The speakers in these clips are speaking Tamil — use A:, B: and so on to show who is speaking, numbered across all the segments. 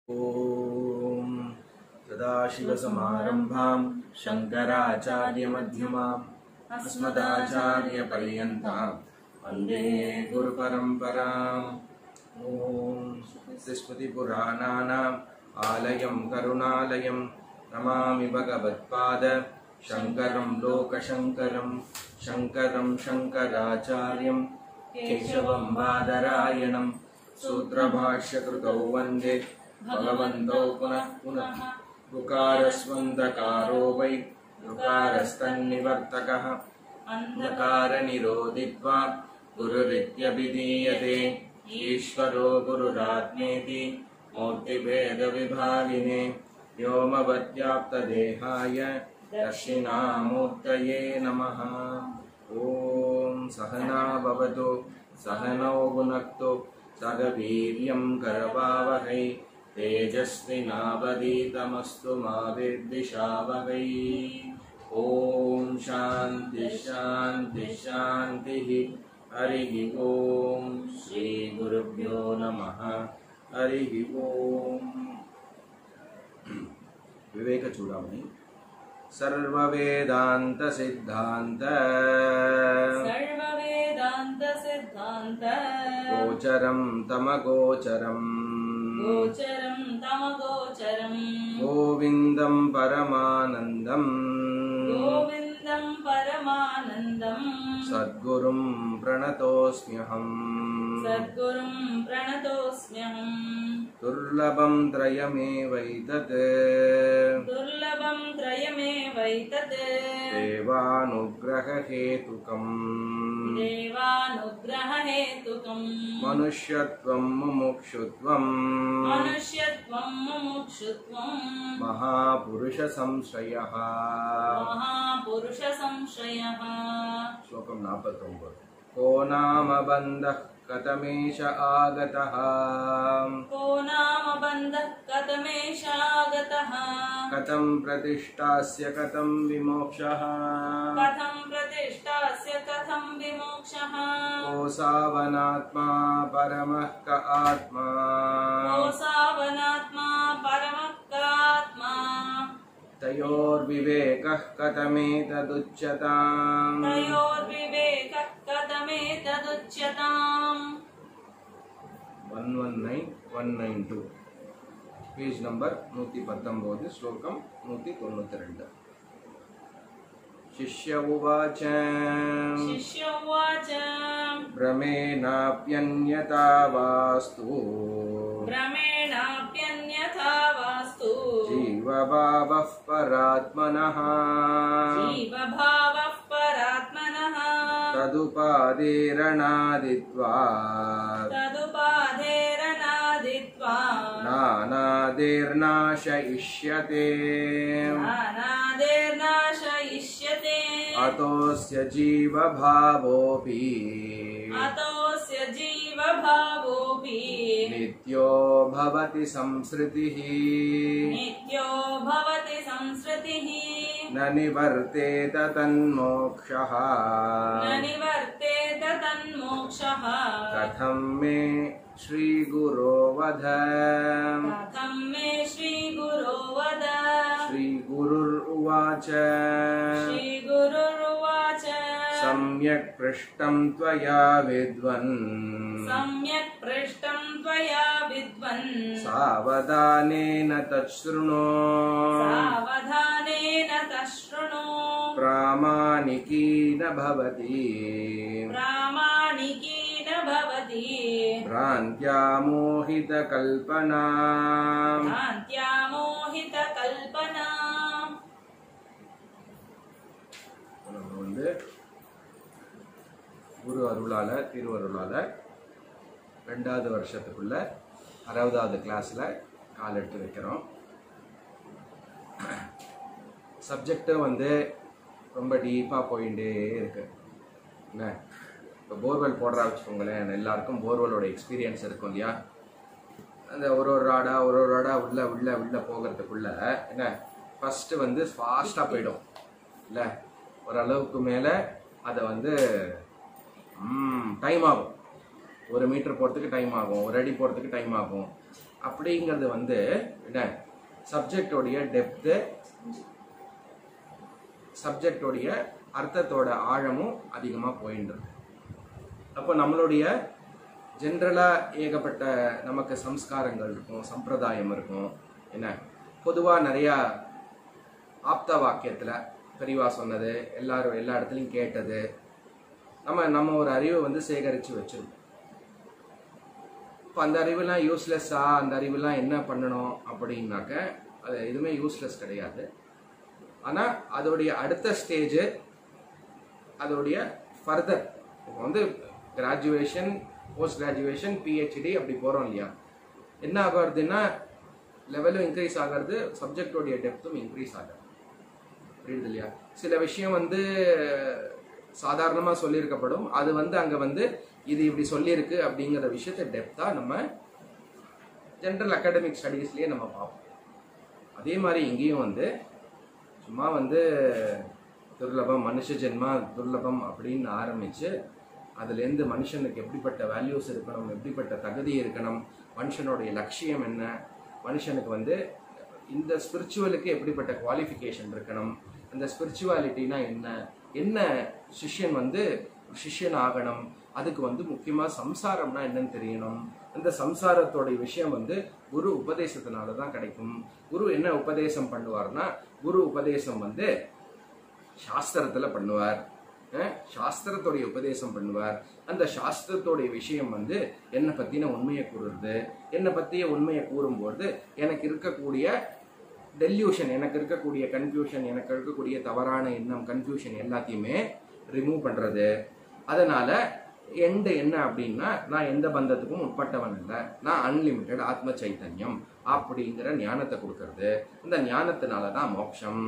A: ॐ सदाशिवसमारम्भां शङ्कराचार्यमध्यमाम् अस्मदाचार्यपर्यन्तां वन्दे गुरुपरम्पराम् ॐ स्मृतिपुराणानाम् आलयं करुणालयं नमामि भगवत्पाद शङ्करं लोकशङ्करं शङ्करं शङ्कराचार्यं केशवं बादरायणं सूत्रभाष्यकृतौ वन्दे भगवन्तौ पुनः पुनः ऋकारस्वन्दकारो वै ऋकारस्तन्निवर्तकः अन्धकारनिरोधित्वा गुरुरित्यभिधीयते ईश्वरो गुरुरात्मेति मूर्तिभेदविभागिने व्योमवद्व्याप्तदेहाय दक्षिणामूर्तये नमः ॐ सहना भवतु सहनौ भुनक्तु सह वीर्यं करवावहै तेजस्विनावदीतमस्तु मा विद्विषावहै ॐ शान्ति शान्ति शान्तिः हरिः ॐ श्रीगुरुभ्यो नमः हरिः ॐ विवेकचूडामणि सर्ववेदान्तसिद्धान्त
B: सर्ववेदान्त सिद्धान्त
A: गोचरं तमगोचरम्
B: गोचरं तमगोचरम्
A: गोविन्दं परमानन्दम्
B: गोविन्दं परमानन्दम्
A: सद्गुरुं प्रणतोऽस्म्यहम्
B: सद्गुरुं प्रणतोऽस्म्यहम्
A: दुर्लभं त्रयमेवैतत्
B: दुर्लभं त्रयमेवैतत्
A: देवानुग्रहहेतुकम्
B: देवानुग्ररहेतुकम्
A: मनुष्यत्वं मुमुक्षुत्वम्
B: मनुष्यत्वं मुमुक्षुत्वम्
A: महापुरुषसंश्रयः
B: महापुरुषसंश्रयः
A: श्लोकं नापतोम्बत् को नाम बन्धः कथमेष आगतः
B: को नाम बन्धः कथमेषागतः
A: कथं प्रतिष्ठास्य कथं विमोक्षः
B: कथं प्रतिष्ठास्य कथं विमोक्षः
A: को सावनात्मा परमः क आत्मा
B: को सावनात्मा परमक्रात्मा
A: तयोर्विवेकः कथमेतदुच्यताम्
B: तयोर्विवेकः कथमेतदुच्यताम्
A: one one nine one nine two page number நூற்றி பத்தொம்போது ஸ்லோகம் நூற்றி தொண்ணூற்றி ரெண்டு शिष्य उवाच
B: शिष्य उवाच
A: भ्रमेणाप्यन्यथा वास्तु
B: भ्रमेणाप्यन्यथा वास्तु
A: जीवभावः परात्मनः
B: जीवभावः परात्मनः
A: तदुपादेरणादित्वा
B: तदुपाधेरनादित्वा
A: नानादेर्नाशयिष्यते
B: नानादेर्नाशयिष्यते
A: अतोऽस्य जीवभावोऽपि
B: अतोऽस्य जीवभावोऽपि
A: नित्यो भवति संसृतिः
B: नित्यो भवति संसृतिः
A: न निवर्तेत तन्मोक्षः
B: न निवर्तेत तन्मोक्षः
A: कथं मे श्रीगुरो वध
B: कथं मे श्रीगुरो वद
A: श्रीगुरुर्वाच
B: श्रीगुरुरुवाच
A: सम्यक् पृष्टं त्वया विद्वन्
B: सम्यक् पृष्टं त्वया विद्वन्
A: सावधानेन तच्छृणु
B: सावधानेन तशृणु
A: प्रामाणिकी न भवति
B: प्रामाणिकी न भवति
A: भ्रान्त्या मोहितकल्पना
B: भ्रान्त्या मोहितकल्पना
A: நம்ம வந்து குரு அருளால திருவருளால ரெண்டாவது வருஷத்துக்குள்ள அறுபதாவது கிளாஸ்ல கால் எடுத்து வைக்கிறோம் சப்ஜெக்டு வந்து ரொம்ப டீப்பாக போயிட்டே இருக்கு என்ன இப்போ போர்வெல் போடுறா வச்சுக்கோங்களேன் எல்லாருக்கும் போர்வெலோட எக்ஸ்பீரியன்ஸ் இருக்கும் இல்லையா அந்த ஒரு ஒரு ராடா ஒரு ஒரு ராடா உள்ள உள்ள உள்ள போகிறதுக்குள்ள என்ன ஃபஸ்ட்டு வந்து ஃபாஸ்ட்டாக போயிடும் இல்லை ஓரளவுக்கு மேலே அதை வந்து டைம் ஆகும் ஒரு மீட்டர் போகிறதுக்கு டைம் ஆகும் ஒரு அடி போகிறதுக்கு டைம் ஆகும் அப்படிங்கிறது வந்து என்ன சப்ஜெக்டோடைய டெப்த்து சப்ஜெக்டோடைய அர்த்தத்தோட ஆழமும் அதிகமாக போயின்னு இருக்கு அப்போ நம்மளுடைய ஜென்ரலாக ஏகப்பட்ட நமக்கு சம்ஸ்காரங்கள் இருக்கும் சம்பிரதாயம் இருக்கும் என்ன பொதுவாக நிறையா ஆப்த வாக்கியத்தில் பெரியவா சொன்னது எல்லாரும் எல்லா இடத்துலையும் கேட்டது நம்ம நம்ம ஒரு அறிவை வந்து சேகரித்து வச்சிருக்கோம் இப்போ அந்த அறிவுலாம் யூஸ்லெஸ்ஸா அந்த அறிவுலாம் என்ன பண்ணணும் அப்படின்னாக்க அது எதுவுமே யூஸ்லெஸ் கிடையாது ஆனால் அதோடைய அடுத்த ஸ்டேஜு அதோடைய ஃபர்தர் இப்போ வந்து கிராஜுவேஷன் போஸ்ட் கிராஜுவேஷன் பிஹெச்டி அப்படி போகிறோம் இல்லையா என்ன ஆகுறதுன்னா லெவலும் இன்க்ரீஸ் ஆகிறது சப்ஜெக்டோடைய டெப்த்தும் இன்க்ரீஸ் ஆகுது புரியுது இல்லையா சில விஷயம் வந்து சாதாரணமாக சொல்லியிருக்கப்படும் அது வந்து அங்கே வந்து இது இப்படி சொல்லியிருக்கு அப்படிங்கிற விஷயத்தை டெப்த்தாக நம்ம ஜென்ரல் அகாடமிக் ஸ்டடீஸ்லேயே நம்ம பார்ப்போம் அதே மாதிரி இங்கேயும் வந்து சும்மா வந்து துர்லபம் மனுஷ ஜென்மா துர்லபம் அப்படின்னு ஆரம்பித்து அதுலேருந்து மனுஷனுக்கு எப்படிப்பட்ட வேல்யூஸ் இருக்கணும் எப்படிப்பட்ட தகுதி இருக்கணும் மனுஷனுடைய லட்சியம் என்ன மனுஷனுக்கு வந்து இந்த ஸ்பிரிச்சுவலுக்கு எப்படிப்பட்ட குவாலிஃபிகேஷன் இருக்கணும் அந்த ஸ்பிரிச்சுவாலிட்டினா என்ன என்ன சிஷ்யன் வந்து சிஷ்யன் ஆகணும் அதுக்கு வந்து முக்கியமாக சம்சாரம்னா என்னன்னு தெரியணும் அந்த சம்சாரத்தோட விஷயம் வந்து குரு உபதேசத்தினால தான் கிடைக்கும் குரு என்ன உபதேசம் பண்ணுவார்னா குரு உபதேசம் வந்து சாஸ்திரத்துல பண்ணுவார் அஹ் சாஸ்திரத்தோடைய உபதேசம் பண்ணுவார் அந்த சாஸ்திரத்தோடைய விஷயம் வந்து என்னை பத்தின உண்மையை கூறுறது என்னை பத்திய உண்மையை கூறும்போது எனக்கு இருக்கக்கூடிய டெல்யூஷன் எனக்கு இருக்கக்கூடிய கன்ஃபியூஷன் எனக்கு இருக்கக்கூடிய தவறான எண்ணம் கன்ஃபியூஷன் எல்லாத்தையுமே ரிமூவ் பண்றது அதனால எண்டு என்ன அப்படின்னா நான் எந்த பந்தத்துக்கும் உட்பட்டவன் இல்லை நான் அன்லிமிட்டெட் ஆத்ம சைத்தன்யம் அப்படிங்கிற ஞானத்தை கொடுக்கறது அந்த ஞானத்தினால தான் மோட்சம்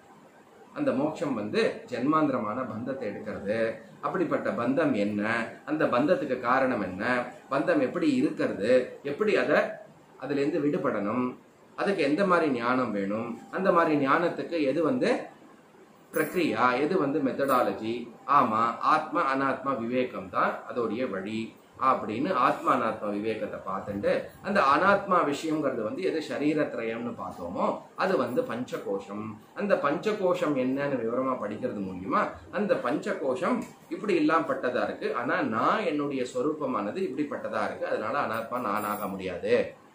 A: அந்த மோட்சம் வந்து ஜென்மாந்திரமான பந்தத்தை எடுக்கிறது அப்படிப்பட்ட பந்தம் என்ன அந்த பந்தத்துக்கு காரணம் என்ன பந்தம் எப்படி இருக்கிறது எப்படி அதை அதுலேருந்து விடுபடணும் அதுக்கு எந்த மாதிரி ஞானம் வேணும் அந்த மாதிரி ஞானத்துக்கு எது வந்து பிரக்ரியா எது வந்து மெத்தடாலஜி ஆமா ஆத்ம அனாத்மா விவேகம் தான் அதோடைய வழி அப்படின்னு ஆத்மா அனாத்மா விவேகத்தை பார்த்துட்டு அந்த அனாத்மா விஷயங்கிறது வந்து எது சரீரத்ரயம்னு பார்த்தோமோ அது வந்து பஞ்சகோஷம் அந்த பஞ்சகோஷம் என்னன்னு விவரமா படிக்கிறது மூலியமா அந்த பஞ்சகோஷம் இப்படி இல்லாமப்பட்டதா இருக்கு ஆனா நான் என்னுடைய சொரூபமானது இப்படிப்பட்டதா இருக்கு அதனால அனாத்மா நான் ஆக முடியாது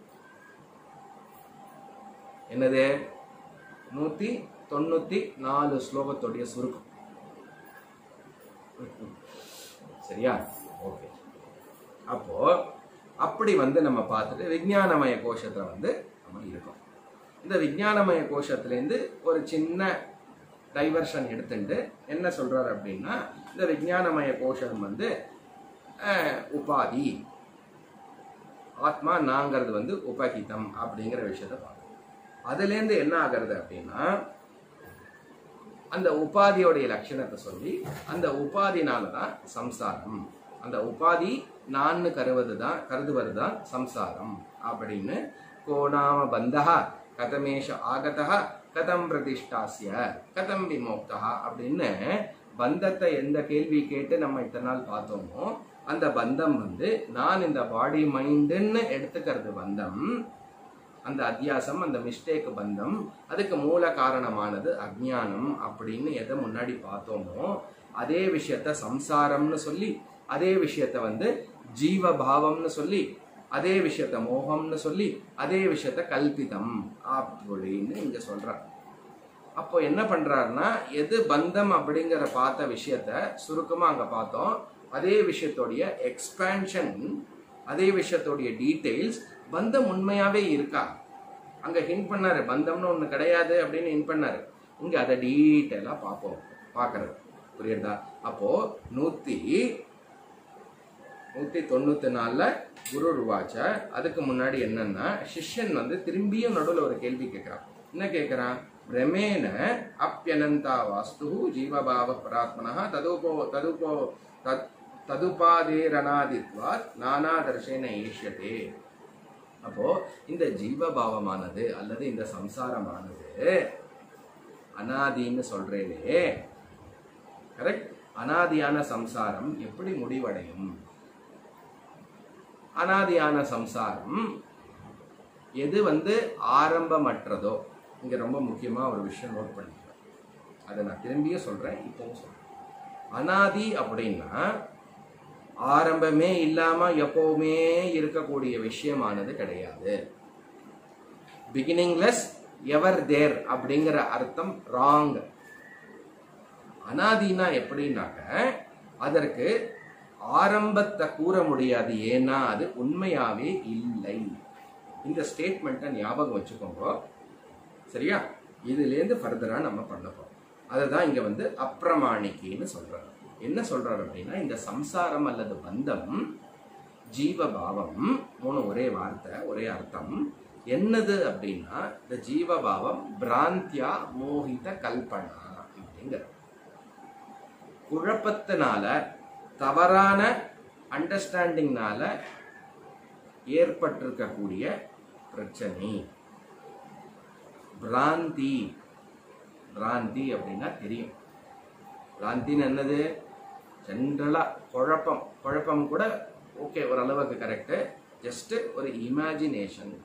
A: என்னது நூத்தி தொண்ணூத்தி நாலு ஸ்லோகத்துடைய சுருக்கம் சரியா ஓகே அப்போ அப்படி வந்து நம்ம பார்த்துட்டு விஞ்ஞானமய கோஷத்துல வந்து நம்ம இருக்கோம் இந்த விஞ்ஞானமய கோஷத்துலேருந்து ஒரு சின்ன டைவர்ஷன் எடுத்துட்டு என்ன சொல்றாரு அப்படின்னா இந்த விஞ்ஞானமய கோஷம் வந்து அஹ், உபாதி ஆத்மா நாங்கிறது வந்து உபகிதம் அப்படிங்கிற விஷயத்தை பார்க்கணும் அதுலேருந்து என்ன ஆகிறது அப்படின்னா அந்த உபாதியோடைய லட்சணத்தை சொல்லி அந்த உபாதினால தான் சம்சாரம் அந்த உபாதி நான் கருவது தான் கருதுவது தான் சம்சாரம் அப்படின்னு கோணாம பந்தா கதமேஷ ஆகதா கதம் பிரதிஷ்டாசிய கதம் விமோக்தா அப்படின்னு பந்தத்தை எந்த கேள்வி கேட்டு நம்ம இத்தனை நாள் பார்த்தோமோ அந்த பந்தம் வந்து நான் இந்த பாடி மைண்டுன்னு எடுத்துக்கிறது பந்தம் அந்த அத்தியாசம் அந்த மிஸ்டேக் பந்தம் அதுக்கு மூல காரணமானது அஜ்ஞானம் அப்படின்னு எதை முன்னாடி பார்த்தோமோ அதே விஷயத்த சம்சாரம்னு சொல்லி அதே விஷயத்த வந்து ஜீவபாவம்னு சொல்லி அதே விஷயத்த மோகம்னு சொல்லி அதே விஷயத்த கல்பிதம் அப்படின்னு இங்க சொல்றார் அப்போ என்ன பண்றாருன்னா எது பந்தம் அப்படிங்கிற பார்த்த விஷயத்த சுருக்கமா அங்க பார்த்தோம் அதே விஷயத்தோடைய எக்ஸ்பேன்ஷன் அதே விஷயத்தோடைய டீடைல்ஸ் பந்தம் உண்மையாவே இருக்கா அங்க ஹிண்ட் பண்ணாரு பந்தம்னு ஒண்ணு கிடையாது அப்படின்னு ஹிண்ட் பண்ணாரு இங்க அதை டீட்டெயிலா பார்ப்போம் பார்க்கறது புரியுதா அப்போ நூத்தி நூத்தி தொண்ணூத்தி நாலுல குரு ருவாச்ச அதுக்கு முன்னாடி என்னன்னா சிஷ்யன் வந்து திரும்பியும் நடுவுல ஒரு கேள்வி கேட்கிறான் என்ன கேட்கிறான் பிரமேன அப்பியனந்தா வாஸ்து ஜீவபாவ பராத்மனா ததுபோ ததுபோ தத் ததுபாதேரணாதித்வாத் நானா தர்ஷேன ஈஷ்யதே அப்போ இந்த ஜீவபாவமானது அல்லது இந்த சம்சாரமானது அனாதின்னு சொல்றேனே கரெக்ட் அனாதியான சம்சாரம் எப்படி முடிவடையும் அனாதியான சம்சாரம் எது வந்து ஆரம்பமற்றதோ இங்க ரொம்ப முக்கியமா ஒரு விஷயம் நோட் பண்ணிக்கலாம் அதை நான் திரும்பியும் சொல்றேன் இப்பவும் சொல்றேன் அனாதி அப்படின்னா ஆரம்பமே இல்லாம எப்பவுமே இருக்கக்கூடிய விஷயமானது கிடையாது பிகினிங்லெஸ் எவர் தேர் அப்படிங்கிற அர்த்தம் ராங் அனாதினா எப்படின்னாக்க அதற்கு ஆரம்பத்தை கூற முடியாது ஏன்னா அது உண்மையாவே இல்லை இந்த ஸ்டேட்மெண்ட்டை ஞாபகம் வச்சுக்கோங்க சரியா இதுலேருந்து ஃபர்தரா நம்ம பண்ண போறோம் அதை தான் இங்க வந்து அப்பிரமாணிக்கின்னு சொல்றாரு என்ன சொல்றாரு அப்படின்னா இந்த சம்சாரம் அல்லது பந்தம் ஜீவபாவம் மூணு ஒரே வார்த்தை ஒரே அர்த்தம் என்னது அப்படின்னா இந்த ஜீவபாவம் பிராந்தியா மோகித கல்பனா அப்படிங்கிற குழப்பத்தினால தவறான அண்டர்ஸ்டாண்டிங்னால ஏற்பட்டிருக்கக்கூடிய பிரச்சனை பிராந்தி பிராந்தி அப்படின்னா தெரியும் பிராந்தின்னு என்னது ஜென்ரலா குழப்பம் குழப்பம் கூட ஓகே ஓரளவுக்கு கரெக்டு ஜஸ்ட் ஒரு இமேஜினேஷன்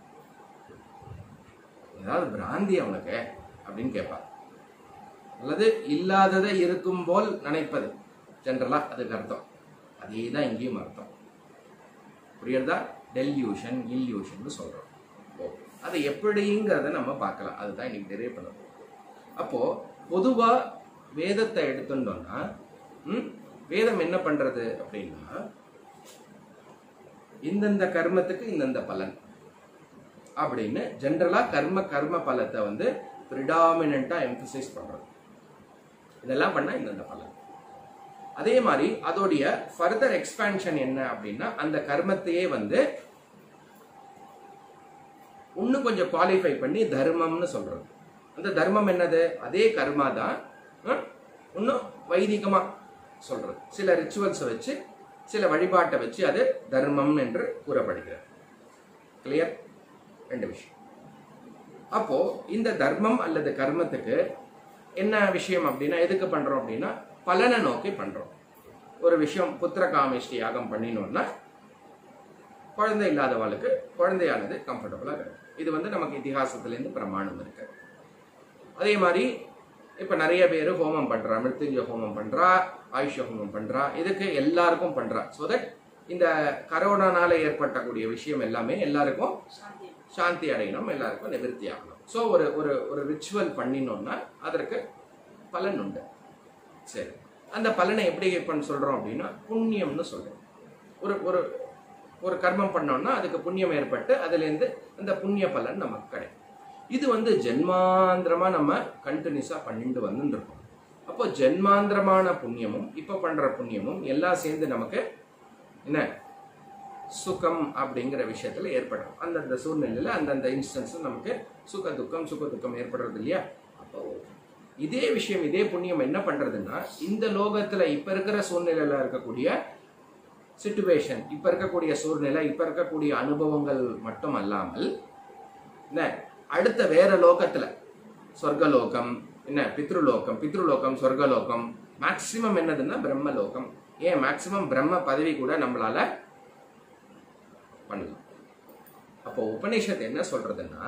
A: ஏதாவது பிராந்தி அவனுக்கு அப்படின்னு கேட்பார் அல்லது இல்லாததை இருக்கும் போல் நினைப்பது ஜென்ரலா அதுக்கு அர்த்தம் அதே தான் இங்கேயும் அர்த்தம் புரியுறதா டெல்யூஷன் இல்யூஷன் சொல்றோம் ஓகே அது எப்படிங்கிறத நம்ம பார்க்கலாம் அதுதான் இன்னைக்கு டெரைவ் பண்ண போறோம் அப்போ பொதுவா வேதத்தை எடுத்துட்டோம்னா ம், வேதம் என்ன பண்றது அப்படின்னா இந்தந்த கர்மத்துக்கு இந்தந்த பலன் அப்படின்னு ஜென்ரலா கர்ம கர்ம பலத்தை வந்து ப்ரிடாமினா எம்பசைஸ் பண்றது இதெல்லாம் பண்ணா இந்தந்த பலன் அதே மாதிரி அதோடைய ஃபர்தர் எக்ஸ்பான்ஷன் என்ன அப்படின்னா அந்த கர்மத்தையே வந்து இன்னும் கொஞ்சம் குவாலிஃபை பண்ணி தர்மம்னு சொல்றது அந்த தர்மம் என்னது அதே கர்மா தான் ஆ, இன்னும் வைதிகமா சொல்றது சில ரிச்சுவல்ஸை வச்சு சில வழிபாட்டை வச்சு அது தர்மம் என்று கூறப்படுகிறது கிளியர் ரெண்டு விஷயம் அப்போ இந்த தர்மம் அல்லது கர்மத்துக்கு என்ன விஷயம் அப்படின்னா எதுக்கு பண்றோம் அப்படின்னா பலனை நோக்கி பண்றோம் ஒரு விஷயம் புத்திர காமேஷ்டி யாகம் பண்ணினோம்னா குழந்தை இல்லாதவளுக்கு குழந்தையானது கம்ஃபர்டபுளாக கிடைக்கும் இது வந்து நமக்கு இதிகாசத்துலேருந்து பிரமாணம் இருக்கு அதே மாதிரி இப்போ நிறைய பேர் ஹோமம் பண்றா மிருத்யுஞ்சய ஹோமம் பண்றா ஆயுஷ ஹோமம் பண்றா இதுக்கு எல்லாருக்கும் பண்றா ஸோ தட் இந்த கரோனானால ஏற்பட்டக்கூடிய விஷயம் எல்லாமே எல்லாருக்கும்
B: சாந்தி
A: சாந்தி அடையணும் எல்லாருக்கும் நிவர்த்தி ஆகணும் ஸோ ஒரு ஒரு ஒரு ரிச்சுவல் பண்ணினோம்னா அதற்கு பலன் உண்டு சரி அந்த பலனை எப்படி பண்ண சொல்றோம் அப்படின்னா புண்ணியம்னு சொல்றோம் ஒரு ஒரு ஒரு கர்மம் பண்ணோம்னா அதுக்கு புண்ணியம் ஏற்பட்டு அதுலேருந்து அந்த புண்ணிய பலன் நமக்கு கிடைக்கும் இது வந்து ஜென்மாந்திரமா நம்ம கண்டினியூஸா பண்ணிட்டு வந்துட்டு இருக்கோம் அப்போ ஜென்மாந்திரமான புண்ணியமும் இப்ப பண்ற புண்ணியமும் எல்லாம் சேர்ந்து நமக்கு என்ன சுகம் அப்படிங்கிற விஷயத்துல ஏற்படும் அந்தந்த சூழ்நிலையில அந்தந்த இன்ஸ்டன்ஸ் நமக்கு சுக துக்கம் சுக துக்கம் ஏற்படுறது இல்லையா அப்போ இதே விஷயம் இதே புண்ணியம் என்ன பண்றதுன்னா இந்த லோகத்துல இப்ப இருக்கிற சூழ்நிலையில இருக்கக்கூடிய சுச்சுவேஷன் இப்ப இருக்கக்கூடிய சூழ்நிலை இப்ப இருக்கக்கூடிய அனுபவங்கள் மட்டும் அல்லாமல் என்ன அடுத்த வேற லோகத்துல சொர்க்கலோகம் என்ன பித்ருலோகம் பித்ருலோகம் சொர்க்கலோகம் மேக்சிமம் என்னதுன்னா பிரம்மலோகம் ஏன் மேக்சிமம் பிரம்ம பதவி கூட நம்மளால பண்ணலாம் அப்போ உபநிஷத் என்ன சொல்றதுன்னா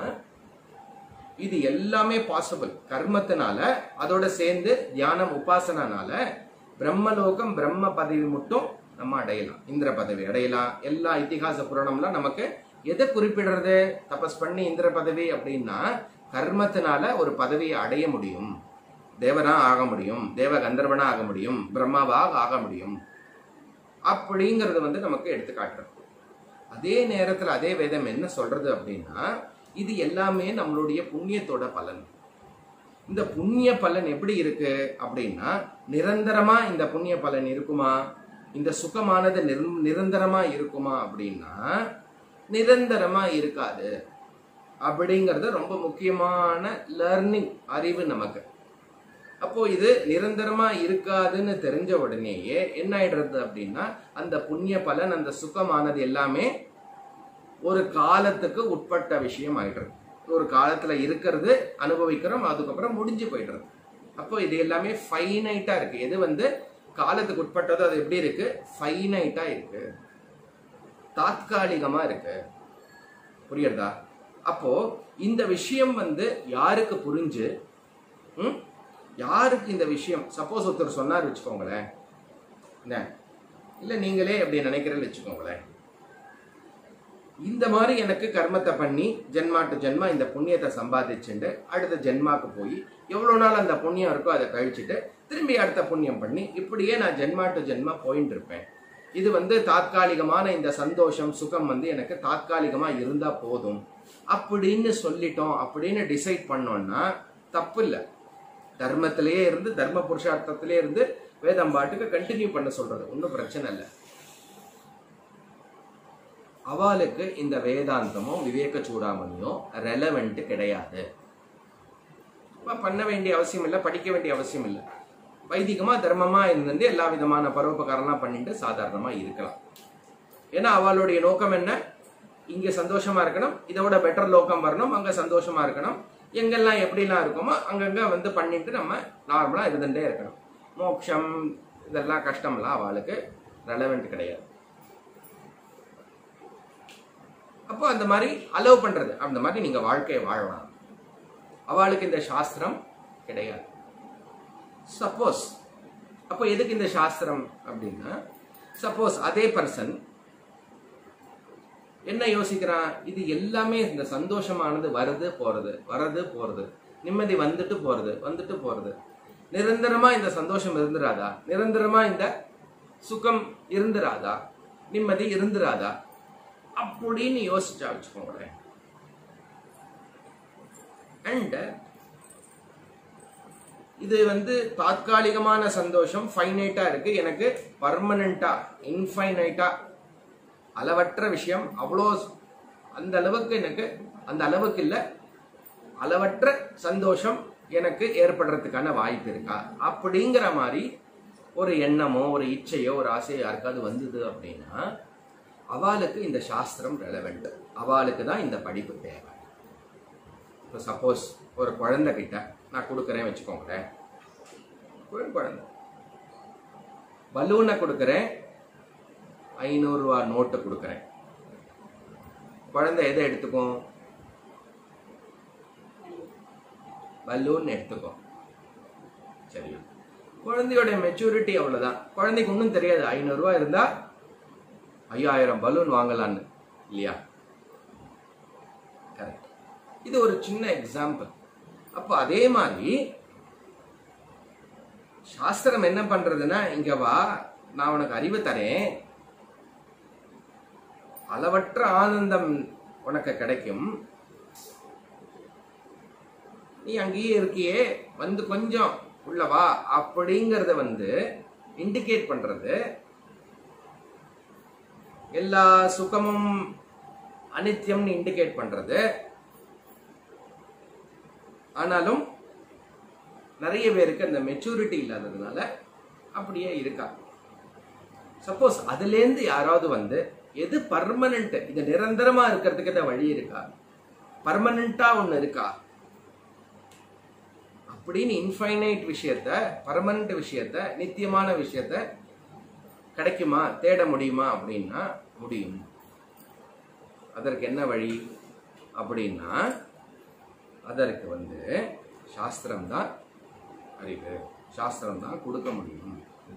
A: இது எல்லாமே பாசிபிள் கர்மத்தினால அதோட சேர்ந்து தியானம் உபாசனால பிரம்மலோகம் பிரம்ம பதவி மட்டும் நம்ம அடையலாம் இந்திர பதவி அடையலாம் எல்லா இதிகாச புராணம்லாம் நமக்கு எதை குறிப்பிடுறது தபஸ் பண்ணி இந்திர பதவி அப்படின்னா கர்மத்தினால ஒரு பதவியை அடைய முடியும் தேவனா ஆக முடியும் தேவ கந்தர்வனா ஆக முடியும் பிரம்மாவாக ஆக முடியும் அப்படிங்கறது வந்து நமக்கு எடுத்து காட்டுறது அதே நேரத்துல அதே வேதம் என்ன சொல்றது அப்படின்னா இது எல்லாமே நம்மளுடைய புண்ணியத்தோட பலன் இந்த புண்ணிய பலன் எப்படி இருக்கு அப்படின்னா நிரந்தரமா இந்த புண்ணிய பலன் இருக்குமா இந்த சுகமானது நிர- நிரந்தரமா இருக்குமா அப்படின்னா நிரந்தரமா இருக்காது அப்படிங்கறது ரொம்ப முக்கியமான லேர்னிங் அறிவு நமக்கு அப்போ இது நிரந்தரமா இருக்காதுன்னு தெரிஞ்ச உடனேயே என்ன ஆயிடுறது அப்படின்னா அந்த புண்ணிய பலன் அந்த சுகமானது எல்லாமே ஒரு காலத்துக்கு உட்பட்ட விஷயம் ஆயிடுறது ஒரு காலத்துல இருக்கிறது அனுபவிக்கிறோம் அதுக்கப்புறம் முடிஞ்சு போயிடுறது அப்போ இது எல்லாமே ஃபைனைட்டா இருக்கு எது வந்து காலத்துக்கு உட்பட்டதோ அது எப்படி இருக்கு ஃபைனைட்டா இருக்கு தாத்காலிகமா இருக்கு புரியுறதா அப்போ இந்த விஷயம் வந்து யாருக்கு புரிஞ்சு ம்? யாருக்கு இந்த விஷயம் சப்போஸ் ஒருத்தர் சொன்னார் வச்சுக்கோங்களேன் என்ன இல்ல நீங்களே அப்படி நினைக்கிறேன்னு வச்சுக்கோங்களேன் இந்த மாதிரி எனக்கு கர்மத்தை பண்ணி ஜென்மா டு ஜென்மா இந்த புண்ணியத்தை சம்பாதிச்சுட்டு அடுத்த ஜென்மாக்கு போய் எவ்வளோ நாள் அந்த புண்ணியம் இருக்கோ அதை கழிச்சுட்டு திரும்பி அடுத்த புண்ணியம் பண்ணி இப்படியே நான் ஜென்மா டு ஜென்மா போயின்னு இருப்பேன் இது வந்து தாத்காலிகமான இந்த சந்தோஷம் சுகம் வந்து எனக்கு தாத்காலிகமா இருந்தா போதும் அப்படின்னு சொல்லிட்டோம் அப்படின்னு டிசைட் பண்ணோம்னா தப்பு இல்லை தர்மத்திலேயே இருந்து தர்ம புருஷார்த்தத்திலே இருந்து வேதம் பாட்டுக்கு கண்டினியூ பண்ண சொல்றது ஒன்றும் பிரச்சனை இல்லை அவளுக்கு இந்த வேதாந்தமோ விவேக சூடாமணியோ ரெலவெண்ட் கிடையாது அப்ப பண்ண வேண்டிய அவசியம் இல்லை படிக்க வேண்டிய அவசியம் இல்லை வைதிகமா தர்மமா இருந்துட்டு எல்லா விதமான பரோபகாரம்லாம் பண்ணிட்டு சாதாரணமா இருக்கலாம் ஏன்னா அவளுடைய நோக்கம் என்ன இங்க சந்தோஷமா இருக்கணும் இதோட பெட்டர் லோகம் வரணும் அங்க சந்தோஷமா இருக்கணும் எங்கெல்லாம் எப்படிலாம் இருக்குமோ அங்கங்க வந்து பண்ணிட்டு நம்ம நார்மலா இருந்துட்டே இருக்கணும் மோட்சம் இதெல்லாம் கஷ்டம்லாம் அவளுக்கு ரெலவெண்ட் கிடையாது அப்போ அந்த மாதிரி அலோவ் பண்றது அந்த மாதிரி நீங்க வாழ்க்கையை வாழலாம் அவளுக்கு இந்த சாஸ்திரம் கிடையாது சப்போஸ் அப்போ எதுக்கு இந்த சாஸ்திரம் அப்படின்னா சப்போஸ் அதே பர்சன் என்ன யோசிக்கிறான் இது எல்லாமே இந்த சந்தோஷமானது வருது போறது வரது போறது நிம்மதி வந்துட்டு போறது வந்துட்டு போறது நிரந்தரமா இந்த சந்தோஷம் இருந்துராதா நிரந்தரமா இந்த சுகம் இருந்துராதா நிம்மதி இருந்துராதா அப்படின்னு யோசிச்சா வச்சுக்கோங்களேன் அண்ட் இது வந்து தாத்காலிகமான சந்தோஷம் ஃபைனைட்டா இருக்கு எனக்கு பர்மனண்டா இன்ஃபைனைட்டா அளவற்ற விஷயம் அவ்வளோ அந்த அளவுக்கு எனக்கு அந்த அளவுக்கு இல்லை அளவற்ற சந்தோஷம் எனக்கு ஏற்படுறதுக்கான வாய்ப்பு இருக்கா அப்படிங்கிற மாதிரி ஒரு எண்ணமோ ஒரு இச்சையோ ஒரு ஆசையோ யாருக்காவது வந்தது அப்படின்னா அவளுக்கு இந்த சாஸ்திரம் ரெலவெண்ட் அவளுக்கு தான் இந்த படிப்பு தேவை இப்போ சப்போஸ் ஒரு குழந்தை கிட்ட நான் கொடுக்குறேன் வச்சுக்கோங்களேன் ஒரு குழந்தை பலூனை கொடுக்குறேன் ஐநூறுரூவா நோட்டை கொடுக்குறேன் குழந்தை எதை எடுத்துக்கும் பலூன் எடுத்துக்கும் சரி குழந்தையோட மெச்சூரிட்டி அவ்வளோதான் குழந்தைக்கு ஒன்றும் தெரியாது ஐநூறுரூவா இருந்தா ஐயாயிரம் பலூன் வாங்கலான்னு இல்லையா கரெக்ட் இது ஒரு சின்ன எக்ஸாம்பிள் அப்போ அதே மாதிரி சாஸ்திரம் என்ன பண்றதுன்னா இங்க வா நான் உனக்கு அறிவு தரேன் அளவற்ற ஆனந்தம் உனக்கு கிடைக்கும் நீ அங்கேயே இருக்கியே வந்து கொஞ்சம் உள்ள வா அப்படிங்கறத வந்து இண்டிகேட் பண்றது எல்லா சுகமும் அனித்தியம்னு இண்டிகேட் பண்றது ஆனாலும் நிறைய பேருக்கு அந்த மெச்சூரிட்டி இல்லாததுனால அப்படியே இருக்கா சப்போஸ் அதுலேருந்து யாராவது வந்து எது பர்மனண்ட் இது நிரந்தரமா இருக்கிறதுக்கு ஏதாவது வழி இருக்கா பர்மனண்டா ஒண்ணு இருக்கா அப்படின்னு இன்ஃபைனைட் விஷயத்த பர்மனண்ட் விஷயத்த நித்தியமான விஷயத்த கிடைக்குமா தேட முடியுமா அப்படின்னா முடியும் அதற்கு என்ன வழி அப்படின்னா அதற்கு வந்து சாஸ்திரம் தான் அறிவு சாஸ்திரம் தான் கொடுக்க முடியும்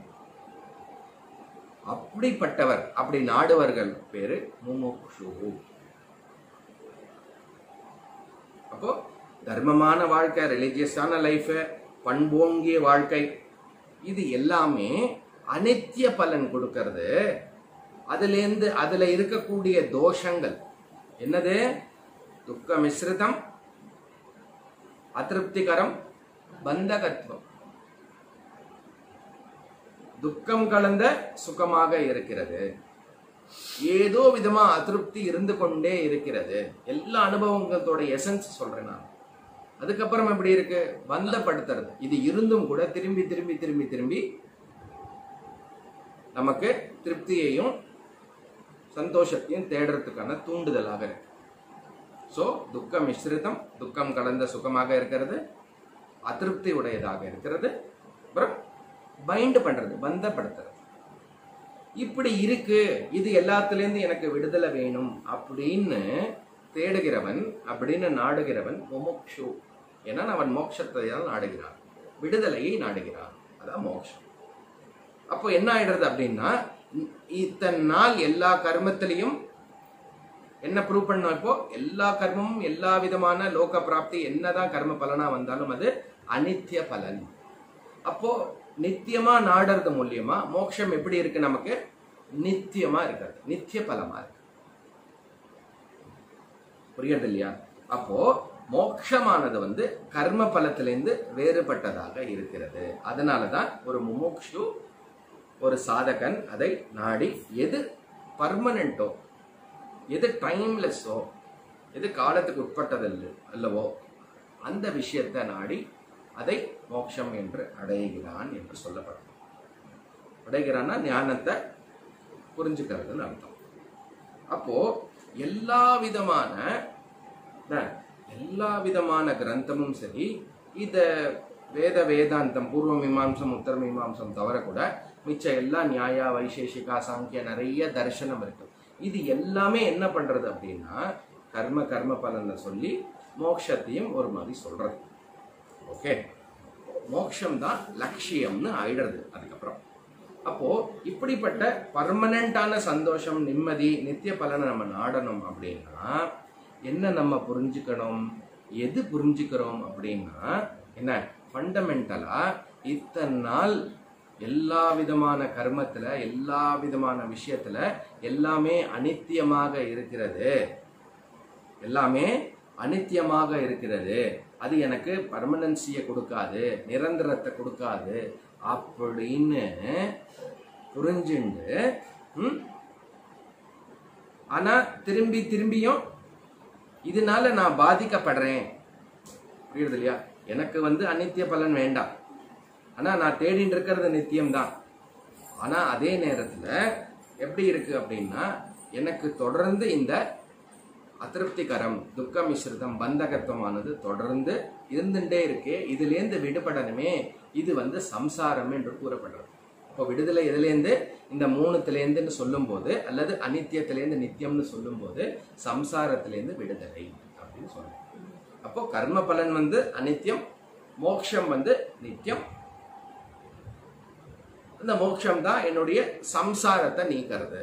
A: அப்படிப்பட்டவர் அப்படி நாடுவர்கள் பேரு முமுக்ஷு அப்போ தர்மமான வாழ்க்கை ரிலிஜியஸான லைஃப் பண்போங்கிய வாழ்க்கை இது எல்லாமே அனித்திய பலன் கொடுக்கறது அதுலேருந்து அதுல இருக்கக்கூடிய தோஷங்கள் என்னது துக்க மிஸ்ரிதம் அதிருப்திகரம் பந்தகத்துவம் துக்கம் கலந்த சுகமாக இருக்கிறது ஏதோ விதமா அதிருப்தி இருந்து கொண்டே இருக்கிறது எல்லா அனுபவங்களோட எசன்ஸ் சொல்றேன் நான் அதுக்கப்புறம் எப்படி இருக்கு பந்தப்படுத்துறது இது இருந்தும் கூட திரும்பி திரும்பி திரும்பி திரும்பி நமக்கு திருப்தியையும் சந்தோஷத்தையும் தேடுறதுக்கான தூண்டுதலாக இருக்கு ஸோ துக்கம் மிஸ்ரிதம் துக்கம் கலந்த சுகமாக இருக்கிறது அதிருப்தி உடையதாக இருக்கிறது அப்புறம் பைண்ட் பண்றது பந்தப்படுத்துறது இப்படி இருக்கு இது எல்லாத்துலேருந்து எனக்கு விடுதலை வேணும் அப்படின்னு தேடுகிறவன் அப்படின்னு நாடுகிறவன் முமுக்ஷு ஏன்னா அவன் மோட்சத்தை தான் நாடுகிறான் விடுதலையை நாடுகிறான் அதான் மோட்சம் அப்போ என்ன ஆயிடுறது அப்படின்னா இ- இத்தனை நாள் எல்லா கர்மத்திலையும் என்ன ப்ரூவ் பண்ணோம் இப்போ எல்லா கர்மமும் எல்லா விதமான லோக பிராப்தி என்னதான் கர்ம பலனா வந்தாலும் அது அனித்திய பலன் அப்போ நித்தியமா நாடுறது மூலியமா மோட்சம் எப்படி இருக்கு நமக்கு நித்தியமா இருக்கிறது நித்திய பலமா இருக்கு புரியுறது இல்லையா அப்போ மோட்சமானது வந்து கர்ம பலத்திலிருந்து வேறுபட்டதாக இருக்கிறது அதனாலதான் ஒரு முமுக்ஷு ஒரு சாதகன் அதை நாடி எது பர்மனண்டோ எது டைம்லெஸ்ஸோ எது காலத்துக்கு உட்பட்டதல்ல அல்லவோ அந்த விஷயத்தை நாடி அதை மோட்சம் என்று அடைகிறான் என்று சொல்லப்படும் அடைகிறான்னா ஞானத்தை புரிஞ்சுக்கிறதுன்னு அர்த்தம் அப்போ எல்லா விதமான என்ன, எல்லா விதமான கிரந்தமும் சரி இத வேத வேதாந்தம் பூர்வ மீமாம்சம் உத்தர மீமாம்சம் தவிர கூட மிச்ச எல்லா நியாயா வைசேஷிகா சாங்கிய நிறைய தரிசனம் இருக்கு இது எல்லாமே என்ன பண்றது அப்படின்னா கர்ம கர்ம பலனை சொல்லி மோட்சத்தையும் ஒரு மாதிரி சொல்றது ஓகே மோட்சம் தான் லட்சியம்னு ஆயிடுறது அதுக்கப்புறம் அப்போ இப்படிப்பட்ட பர்மனண்டான சந்தோஷம் நிம்மதி நித்திய பலனை நம்ம நாடணும் அப்படின்னா என்ன நம்ம புரிஞ்சுக்கணும் எது புரிஞ்சுக்கிறோம் அப்படின்னா என்ன ஃபண்டமெண்டலா இத்தனை நாள் எல்லா விதமான கர்மத்துல எல்லா விதமான விஷயத்துல எல்லாமே அனித்தியமாக இருக்கிறது எல்லாமே அனித்தியமாக இருக்கிறது அது எனக்கு பர்மனன்சியை கொடுக்காது நிரந்தரத்தை கொடுக்காது அப்படின்னு புரிஞ்சுண்டு ம், ஆனா திரும்பி திரும்பியும் இதனால நான் பாதிக்கப்படுறேன் புரியுது இல்லையா எனக்கு வந்து அநித்திய பலன் வேண்டாம் ஆனா நான் தேடிட்டு இருக்கிறது நித்தியம்தான் ஆனா அதே நேரத்துல எப்படி இருக்கு அப்படின்னா எனக்கு தொடர்ந்து இந்த அதிருப்திகரம் துக்க மிஸ்ரிதம் பந்தகத்துவமானது தொடர்ந்து இருந்துட்டே இருக்கே இதுலேருந்து விடுபடணுமே இது வந்து சம்சாரம் என்று கூறப்படுறது இப்போ விடுதலை எதுலேருந்து இந்த மூணுத்துலேருந்துன்னு சொல்லும்போது அல்லது அனித்தியத்திலேருந்து நித்தியம்னு சொல்லும்போது சம்சாரத்திலேருந்து விடுதலை அப்படின்னு சொல்றோம் அப்போ கர்ம பலன் வந்து அனித்தியம் மோட்சம் வந்து நித்தியம் இந்த மோட்சம் தான் என்னுடைய சம்சாரத்தை நீக்கிறது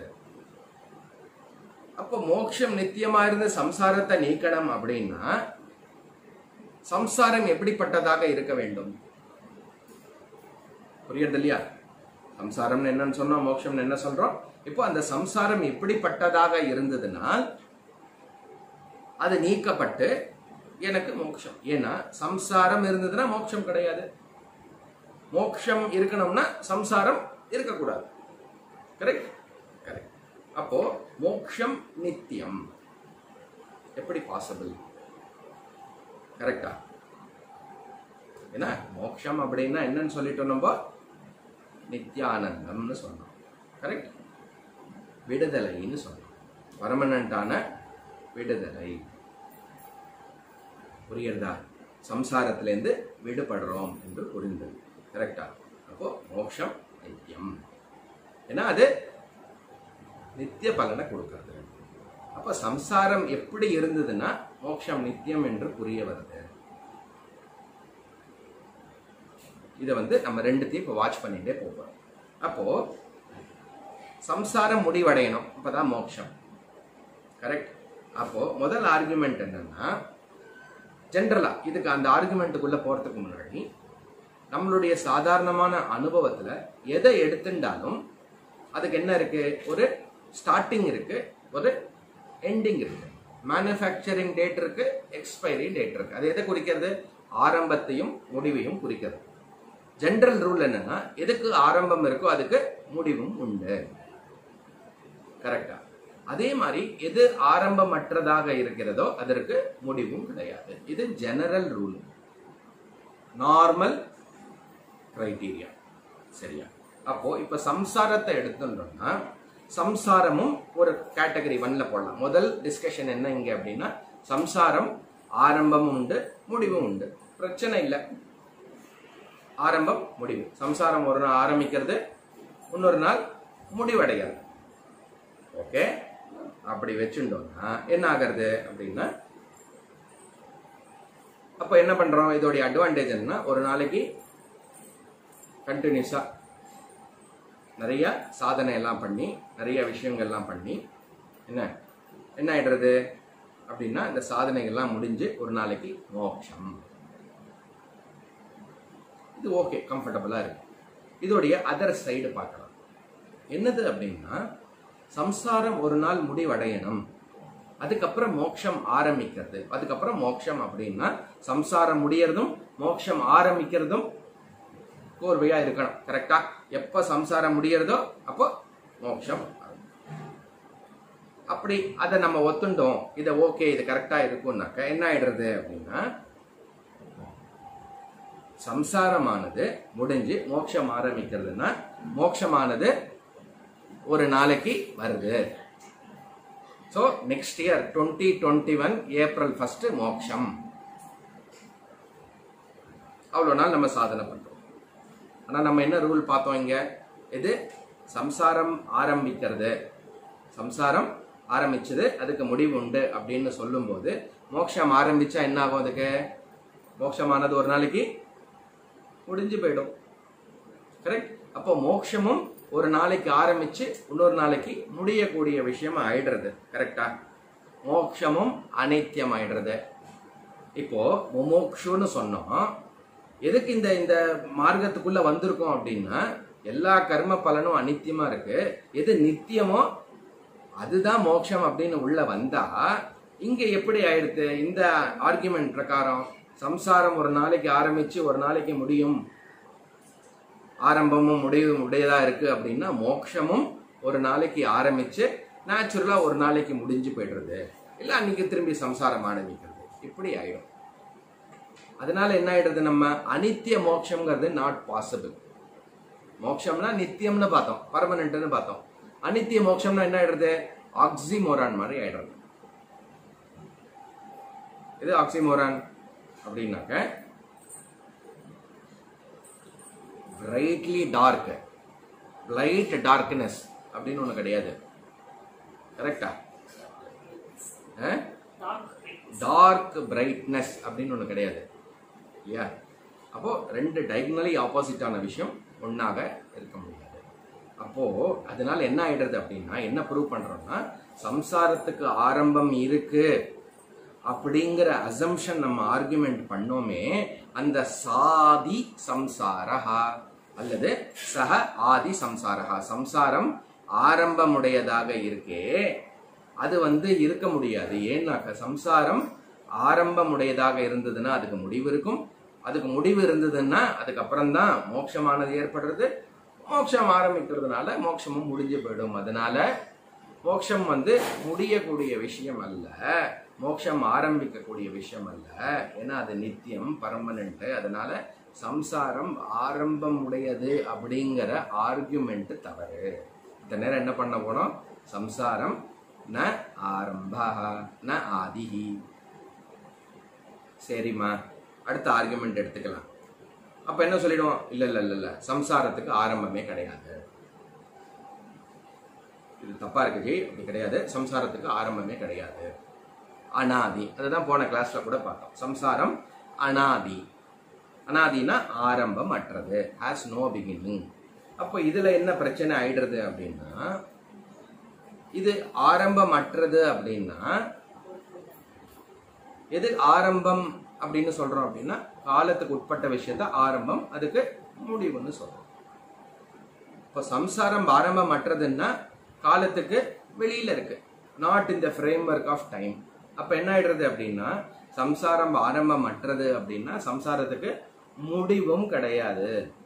A: அப்போ மோட்சம் நித்தியமா இருந்து சம்சாரத்தை நீக்கணும் அப்படின்னா சம்சாரம் எப்படிப்பட்டதாக இருக்க வேண்டும் புரியுறது இல்லையா சம்சாரம்னு என்னன்னு சொன்னோம் மோட்சம்னு என்ன சொல்றோம் இப்போ அந்த சம்சாரம் எப்படிப்பட்டதாக இருந்ததுன்னா அது நீக்கப்பட்டு எனக்கு மோட்சம் ஏன்னா சம்சாரம் இருந்ததுன்னா மோட்சம் கிடையாது மோட்சம் இருக்கணும்னா சம்சாரம் இருக்கக்கூடாது கரெக்ட் கரெக்ட் அப்போ மோட்சம் நித்தியம் எப்படி பாசிபிள் கரெக்டா ஏன்னா மோட்சம் அப்படின்னா என்னன்னு சொல்லிட்டோம் நம்ம நித்யானந்தம்னு சொன்னோம் கரெக்ட் விடுதலைன்னு சொன்னோம் பர்மனண்டான விடுதலை புரியுறதா சம்சாரத்திலேருந்து விடுபடுறோம் என்று புரிந்தது கரெக்டா அப்போ மோட்சம் நித்தியம் ஏன்னா அது நித்திய பலனை கொடுக்கிறது அப்ப சம்சாரம் எப்படி இருந்ததுன்னா மோட்சம் நித்தியம் என்று புரிய வருது இதை வந்து நம்ம ரெண்டுத்தையும் இப்போ வாட்ச் பண்ணிட்டே போகிறோம் அப்போ சம்சாரம் முடிவடையணும் அப்பதான் மோட்சம் கரெக்ட் அப்போ முதல் ஆர்குமெண்ட் என்னன்னா ஜென்ரலா இதுக்கு அந்த ஆர்குமெண்ட்டுக்குள்ள போறதுக்கு முன்னாடி நம்மளுடைய சாதாரணமான அனுபவத்துல எதை எடுத்துட்டாலும் அதுக்கு என்ன இருக்கு ஒரு ஸ்டார்டிங் இருக்கு ஒரு எண்டிங் இருக்கு மேனுஃபேக்சரிங் டேட் இருக்கு எக்ஸ்பைரி டேட் இருக்கு அது எதை குறிக்கிறது ஆரம்பத்தையும் முடிவையும் குறிக்கிறது ஜென்ரல் ரூல் என்னன்னா எதுக்கு ஆரம்பம் இருக்கோ அதுக்கு முடிவும் உண்டு கரெக்டா அதே மாதிரி எது ஆரம்பமற்றதாக இருக்கிறதோ அதற்கு முடிவும் கிடையாது இது ஜெனரல் ரூல் நார்மல் கிரைட்டீரியா சரியா அப்போ இப்ப சம்சாரத்தை எடுத்துட்டோம்னா சம்சாரமும் ஒரு கேட்டகரி ஒன்ல போடலாம் முதல் டிஸ்கஷன் என்ன இங்க அப்படின்னா சம்சாரம் ஆரம்பமும் உண்டு முடிவும் உண்டு பிரச்சனை இல்லை ஆரம்பம் முடிவு சம்சாரம் ஒரு நாள் ஆரம்பிக்கிறது இன்னொரு நாள் முடிவடைகிறது ஓகே அப்படி வச்சுட்டோம்னா என்ன ஆகிறது அப்படின்னா அப்போ என்ன பண்றோம் இதோடைய அட்வான்டேஜ் என்ன ஒரு நாளைக்கு கண்டினியூஸா நிறைய சாதனை எல்லாம் பண்ணி நிறைய விஷயங்கள்லாம் பண்ணி என்ன என்ன ஆயிடுறது அப்படின்னா இந்த சாதனைகள்லாம் முடிஞ்சு ஒரு நாளைக்கு மோட்சம் இது ஓகே கம்ஃபர்டபுளா இருக்கு இதோடைய அதர் சைடு பார்க்கலாம் என்னது அப்படின்னா சம்சாரம் ஒரு நாள் முடிவடையணும் அதுக்கப்புறம் மோட்சம் ஆரம்பிக்கிறது அதுக்கப்புறம் மோட்சம் அப்படின்னா சம்சாரம் முடியறதும் மோட்சம் ஆரம்பிக்கிறதும் கோர்வையா இருக்கணும் கரெக்டா எப்ப சம்சாரம் முடியறதோ அப்போ மோட்சம் அப்படி அதை நம்ம ஒத்துண்டோம் இதை ஓகே இது கரெக்டா இருக்கும்னாக்க என்ன ஆயிடுறது அப்படின்னா சம்சாரமானது முடிஞ்சு மோட்சம் ஆரம்பிக்கிறதுனா மோட்சமானது ஒரு நாளைக்கு வருது so next year twenty twenty one April first மோட்சம் அவ்வளோ நாள் நம்ம சாதனை பண்றோம் ஆனால் நம்ம என்ன ரூல் பார்த்தோம் இங்க இது சம்சாரம் ஆரம்பிக்கிறது சம்சாரம் ஆரம்பிச்சது அதுக்கு முடிவு உண்டு அப்படின்னு சொல்லும்போது மோட்சம் ஆரம்பிச்சா என்ன ஆகும் அதுக்கு மோட்சமானது ஒரு நாளைக்கு முடிஞ்சு போயிடும் கரெக்ட் அப்போ மோட்சமும் ஒரு நாளைக்கு ஆரம்பிச்சு இன்னொரு நாளைக்கு முடியக்கூடிய விஷயம் ஆயிடுறது கரெக்டா மோட்சமும் அனித்தியம் ஆயிடுறது இப்போ முமோக்ஷுன்னு சொன்னோம் எதுக்கு இந்த இந்த மார்க்கத்துக்குள்ள வந்திருக்கோம் அப்படின்னா எல்லா கர்ம பலனும் அனித்தியமா இருக்கு எது நித்தியமோ அதுதான் மோட்சம் அப்படின்னு உள்ள வந்தா இங்க எப்படி ஆயிடுது இந்த ஆர்குமெண்ட் பிரகாரம் சம்சாரம் ஒரு நாளைக்கு ஆரம்பிச்சு ஒரு நாளைக்கு முடியும் ஆரம்பமும் முடிவும் உடையதா இருக்கு அப்படின்னா மோட்சமும் ஒரு நாளைக்கு ஆரம்பிச்சு நேச்சுரலா ஒரு நாளைக்கு முடிஞ்சு போயிடுறது இல்ல அன்னைக்கு திரும்பி சம்சாரம் ஆரம்பிக்கிறது இப்படி ஆயிடும் அதனால என்ன ஆயிடுறது நம்ம அனித்திய மோட்சம்ங்கிறது நாட் பாசிபிள் மோட்சம்னா நித்தியம்னு பார்த்தோம் பர்மனன்ட்னு பார்த்தோம் அனித்திய மோட்சம்னா என்ன ஆயிடுறது ஆக்சிமோரான் மாதிரி ஆயிடுறது இது ஆக்சிமோரான் அப்படின்னாக்க பிரைட்லி டார்க் பிளைட் டார்க்னஸ் அப்படின்னு ஒண்ணு கிடையாது கரெக்டா டார்க் பிரைட்னஸ் அப்படின்னு ஒண்ணு கிடையாது இல்லையா அப்போ ரெண்டு டைகனலி ஆப்போசிட்டான விஷயம் ஒண்ணாக இருக்க முடியாது அப்போ அதனால என்ன ஆயிடுறது அப்படின்னா என்ன ப்ரூவ் பண்றோம்னா சம்சாரத்துக்கு ஆரம்பம் இருக்கு அப்படிங்கிற அசம்ஷன் நம்ம ஆர்குமெண்ட் பண்ணோமே அந்த சாதி சம்சாரஹா அல்லது சக ஆதி சம்சாரஹா சம்சாரம் ஆரம்பமுடையதாக இருக்கே அது வந்து இருக்க முடியாது ஏன்னாக்க சம்சாரம் ஆரம்பமுடையதாக இருந்ததுன்னா அதுக்கு முடிவு இருக்கும் அதுக்கு முடிவு இருந்ததுன்னா அதுக்கப்புறம் தான் மோட்சமானது ஏற்படுறது மோட்சம் ஆரம்பிக்கிறதுனால மோட்சமும் முடிஞ்சு போயிடும் அதனால மோட்சம் வந்து முடியக்கூடிய விஷயம் அல்ல மோட்சம் ஆரம்பிக்கக்கூடிய விஷயம் அல்ல ஏன்னா அது நித்தியம் பர்மனன்ட் அதனால சம்சாரம் ஆரம்பம் உடையது அப்படிங்கிற ஆர்குமெண்ட் தவறு இந்த நேரம் என்ன பண்ண போனோம் சம்சாரம் ந ஆரம்ப ந ஆதிஹி சரிம்மா அடுத்த ஆர்குமெண்ட் எடுத்துக்கலாம் அப்ப என்ன சொல்லிடுவோம் இல்ல இல்ல இல்ல இல்ல சம்சாரத்துக்கு ஆரம்பமே கிடையாது இது தப்பா இருக்கு ஜி அப்படி கிடையாது சம்சாரத்துக்கு ஆரம்பமே கிடையாது அனாதி அதுதான் போன கிளாஸ்ல கூட பார்த்தோம் சம்சாரம் அனாதி அனாதினா ஆரம்பம் அற்றது ஹாஸ் நோ பிகினிங் அப்போ இதுல என்ன பிரச்சனை ஆயிடுறது அப்படின்னா இது ஆரம்பம் அற்றது அப்படின்னா எது ஆரம்பம் அப்படின்னு சொல்றோம் அப்படின்னா காலத்துக்கு உட்பட்ட விஷயத்த ஆரம்பம் அதுக்கு முடிவுன்னு சொல்றோம் இப்போ சம்சாரம் ஆரம்பம் அற்றதுன்னா காலத்துக்கு வெளியில இருக்கு not in the frame work of time அப்ப என்ன ஆயிடுறது அப்படின்னா சம்சாரம் ஆரம்பம் அற்றது அப்படின்னா சம்சாரத்துக்கு முடிவும் கிடையாது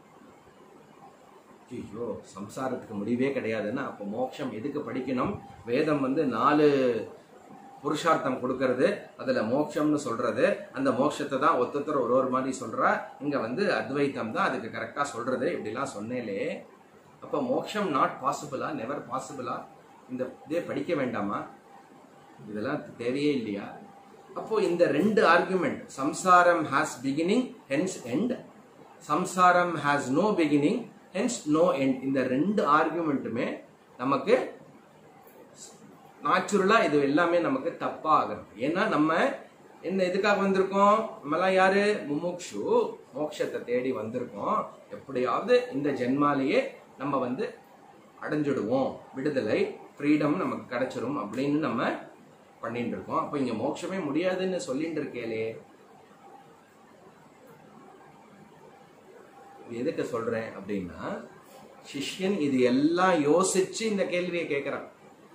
A: ஐயோ சம்சாரத்துக்கு முடிவே கிடையாதுன்னா அப்போ மோட்சம் எதுக்கு படிக்கணும் வேதம் வந்து நாலு புருஷார்த்தம் கொடுக்கறது அதுல மோட்சம்னு சொல்றது அந்த மோட்சத்தை தான் ஒருத்தர் ஒரு ஒரு மாதிரி சொல்றா இங்க வந்து அத்வைத்தம் தான் அதுக்கு கரெக்டா சொல்றது இப்படிலாம் சொன்னேலே அப்போ மோட்சம் நாட் பாசிபிளா நெவர் பாசிபிளா இந்த இதே படிக்க வேண்டாமா இதெல்லாம் தேவையே இல்லையா அப்போ இந்த ரெண்டு ஆர்குமெண்ட் சம்சாரம் ஹாஸ் பிகினிங் ஹென்ஸ் எண்ட் சம்சாரம் has no beginning hence no end இந்த ரெண்டு ஆர்குமெண்ட்டுமே நமக்கு நேச்சுரலா இது எல்லாமே நமக்கு தப்பா ஆகுது ஏன்னா நம்ம என்ன எதுக்காக வந்திருக்கோம் நம்மலாம் யாரு முமுக்ஷு மோட்சத்தை தேடி வந்திருக்கோம் எப்படியாவது இந்த ஜென்மாலேயே நம்ம வந்து அடைஞ்சிடுவோம் விடுதலை ஃப்ரீடம் நமக்கு கிடைச்சிரும் அப்படின்னு நம்ம பண்ணிட்டு இருக்கோம் அப்போ இங்க மோட்சமே முடியாதுன்னு சொல்லிட்டு இருக்கேலே இது எதுக்கு சொல்றேன் அப்படின்னா சிஷ்யன் இது எல்லாம் யோசிச்சு இந்த கேள்வியை கேட்கிறான்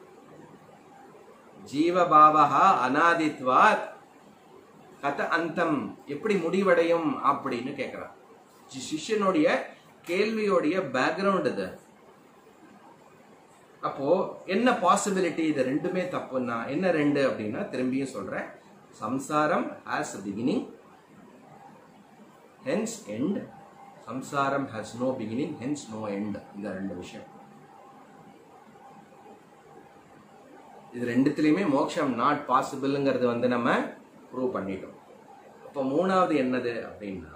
A: ஜீவபாவகா அனாதித்வாத் கத அந்தம் எப்படி முடிவடையும் அப்படின்னு கேட்கிறான் சி- சிஷ்யனுடைய கேள்வியோடைய பேக்ரவுண்ட் இது அப்போ என்ன பாசிபிலிட்டி இது ரெண்டுமே தப்புன்னா என்ன ரெண்டு அப்படின்னா திரும்பியும் சொல்றேன் சம்சாரம் ஹாஸ் பிகினிங் ஹென்ஸ் எண்ட் சம்சாரம் has no beginning hence no end இந்த ரெண்டு விஷயம் இது ரெண்டுத்துலயுமே மோட்சம் நாட் பாசிபிள்ங்கிறது வந்து நம்ம ப்ரூவ் பண்ணிட்டோம் அப்போ மூணாவது என்னது அப்படின்னா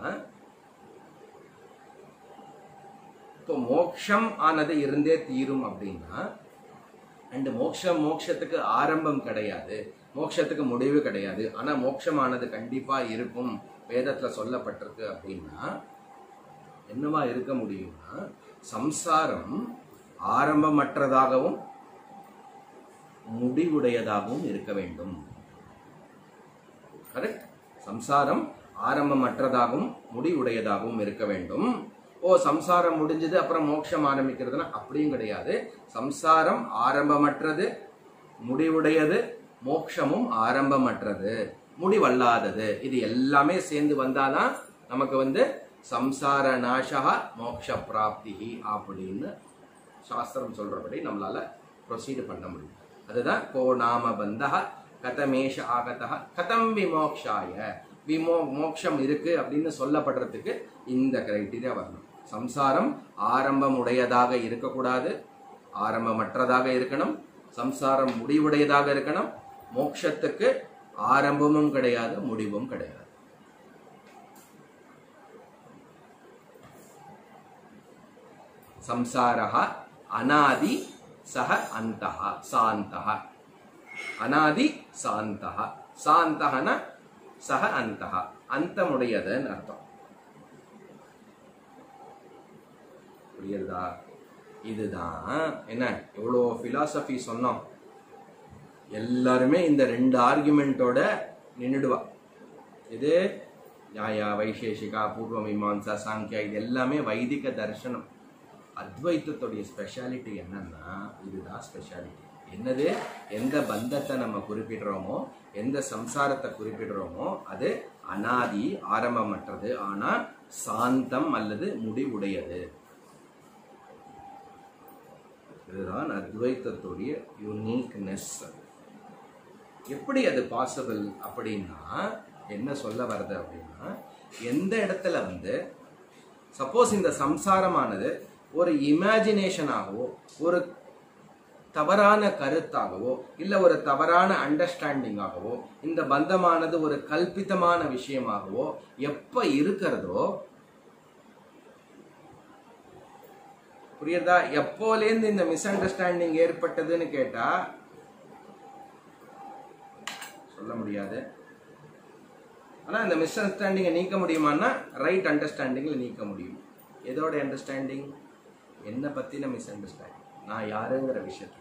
A: இப்போ மோட்சம் ஆனது இருந்தே தீரும் அப்படின்னா அண்ட் மோட்சம் மோட்சத்துக்கு ஆரம்பம் கிடையாது மோட்சத்துக்கு முடிவு கிடையாது ஆனா மோட்சமானது கண்டிப்பா இருக்கும் வேதத்துல சொல்லப்பட்டிருக்கு அப்படின்னா என்னவா இருக்க முடியும்னா சம்சாரம் ஆரம்பமற்றதாகவும் முடிவுடையதாகவும் இருக்க வேண்டும் கரெக்ட் சம்சாரம் ஆரம்பமற்றதாகவும் முடிவுடையதாகவும் இருக்க வேண்டும் ஓ சம்சாரம் முடிஞ்சது அப்புறம் மோட்சம் ஆரம்பிக்கிறதுனா அப்படியும் கிடையாது சம்சாரம் ஆரம்பமற்றது முடிவுடையது மோட்சமும் ஆரம்பமற்றது முடிவல்லாதது இது எல்லாமே சேர்ந்து வந்தாதான் நமக்கு வந்து சம்சார நாசா மோட்ச பிராப்தி அப்படின்னு சாஸ்திரம் சொல்றபடி நம்மளால ப்ரொசீட் பண்ண முடியும் அதுதான் கோ நாம பந்தா கதமேஷ ஆகதா கதம் விமோக்ஷாய விமோ மோக்ஷம் இருக்கு அப்படின்னு சொல்லப்படுறதுக்கு இந்த கிரைட்டீரியா வரணும் சம்சாரம் ஆரம்பம் உடையதாக இருக்கக்கூடாது ஆரம்பமற்றதாக இருக்கணும் சம்சாரம் முடிவுடையதாக இருக்கணும் மோட்சத்துக்கு ஆரம்பமும் கிடையாது முடிவும் கிடையாது சம்சாரः அனாதி சக அந்தः சாந்தः அனாதி சாந்தः சாந்தகன சக அந்தः அந்தமுடையதுன்னு அர்த்தம் புரியுதா இதுதான் என்ன எவ்வளோ பிலாசபி சொன்னோம் எல்லாருமே இந்த ரெண்டு ஆர்குமெண்ட்டோட நின்றுடுவா இது நியாயா வைசேஷிகா பூர்வ மீமாம்சா சாங்கியா இது எல்லாமே வைதிக தர்சனம் அத்வைத்தத்துடைய ஸ்பெஷாலிட்டி என்னன்னா இதுதான் ஸ்பெஷாலிட்டி என்னது எந்த பந்தத்தை நம்ம குறிப்பிடுறோமோ எந்த சம்சாரத்தை குறிப்பிடுறோமோ அது அனாதி ஆரம்பமற்றது ஆனா சாந்தம் அல்லது முடிவுடையது இதுதான் அத்வைத்தத்துடைய யூனிக்னஸ் எப்படி அது பாசிபிள் அப்படின்னா என்ன சொல்ல வருது அப்படின்னா எந்த இடத்துல வந்து சப்போஸ் இந்த சம்சாரமானது ஒரு இமேஜினேஷனாகவோ ஒரு தவறான கருத்தாகவோ இல்ல ஒரு தவறான அண்டர்ஸ்டாண்டிங்காகவோ இந்த பந்தமானது ஒரு கல்பிதமான விஷயமாகவோ எப்ப இருக்கிறதோ புரியுதா எப்போலேருந்து இந்த மிஸ் அண்டர்ஸ்டாண்டிங் ஏற்பட்டதுன்னு கேட்டா சொல்ல முடியாது ஆனா இந்த மிஸ் அண்டர்ஸ்டாண்டிங்கை நீக்க முடியுமான்னா ரைட் அண்டர்ஸ்டாண்டிங்ல நீக்க முடியும் எதோட அண்டர்ஸ்டாண்டிங் என்ன பத்தின மிஸ் அண்டர்ஸ்டாண்டிங் நான் யாருங்கிற விஷயத்துல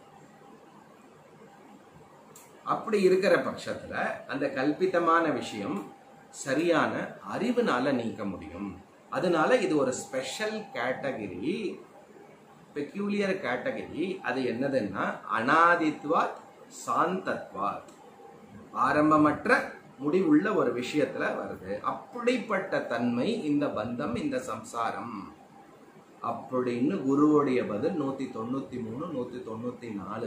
A: அப்படி இருக்கிற பட்சத்துல அந்த கல்பித்தமான விஷயம் சரியான அறிவுனால நீக்க முடியும் அதனால இது ஒரு ஸ்பெஷல் கேட்டகரி பெக்யூலியர் கேட்டகரி அது என்னதுன்னா அனாதித்வாத் சாந்தத்வாத் ஆரம்பமற்ற முடிவுள்ள ஒரு விஷயத்துல வருது அப்படிப்பட்ட தன்மை இந்த பந்தம் இந்த சம்சாரம் அப்படின்னு குருவோடைய பதில் நூத்தி தொண்ணூத்தி மூணு நூத்தி தொண்ணூத்தி நாலு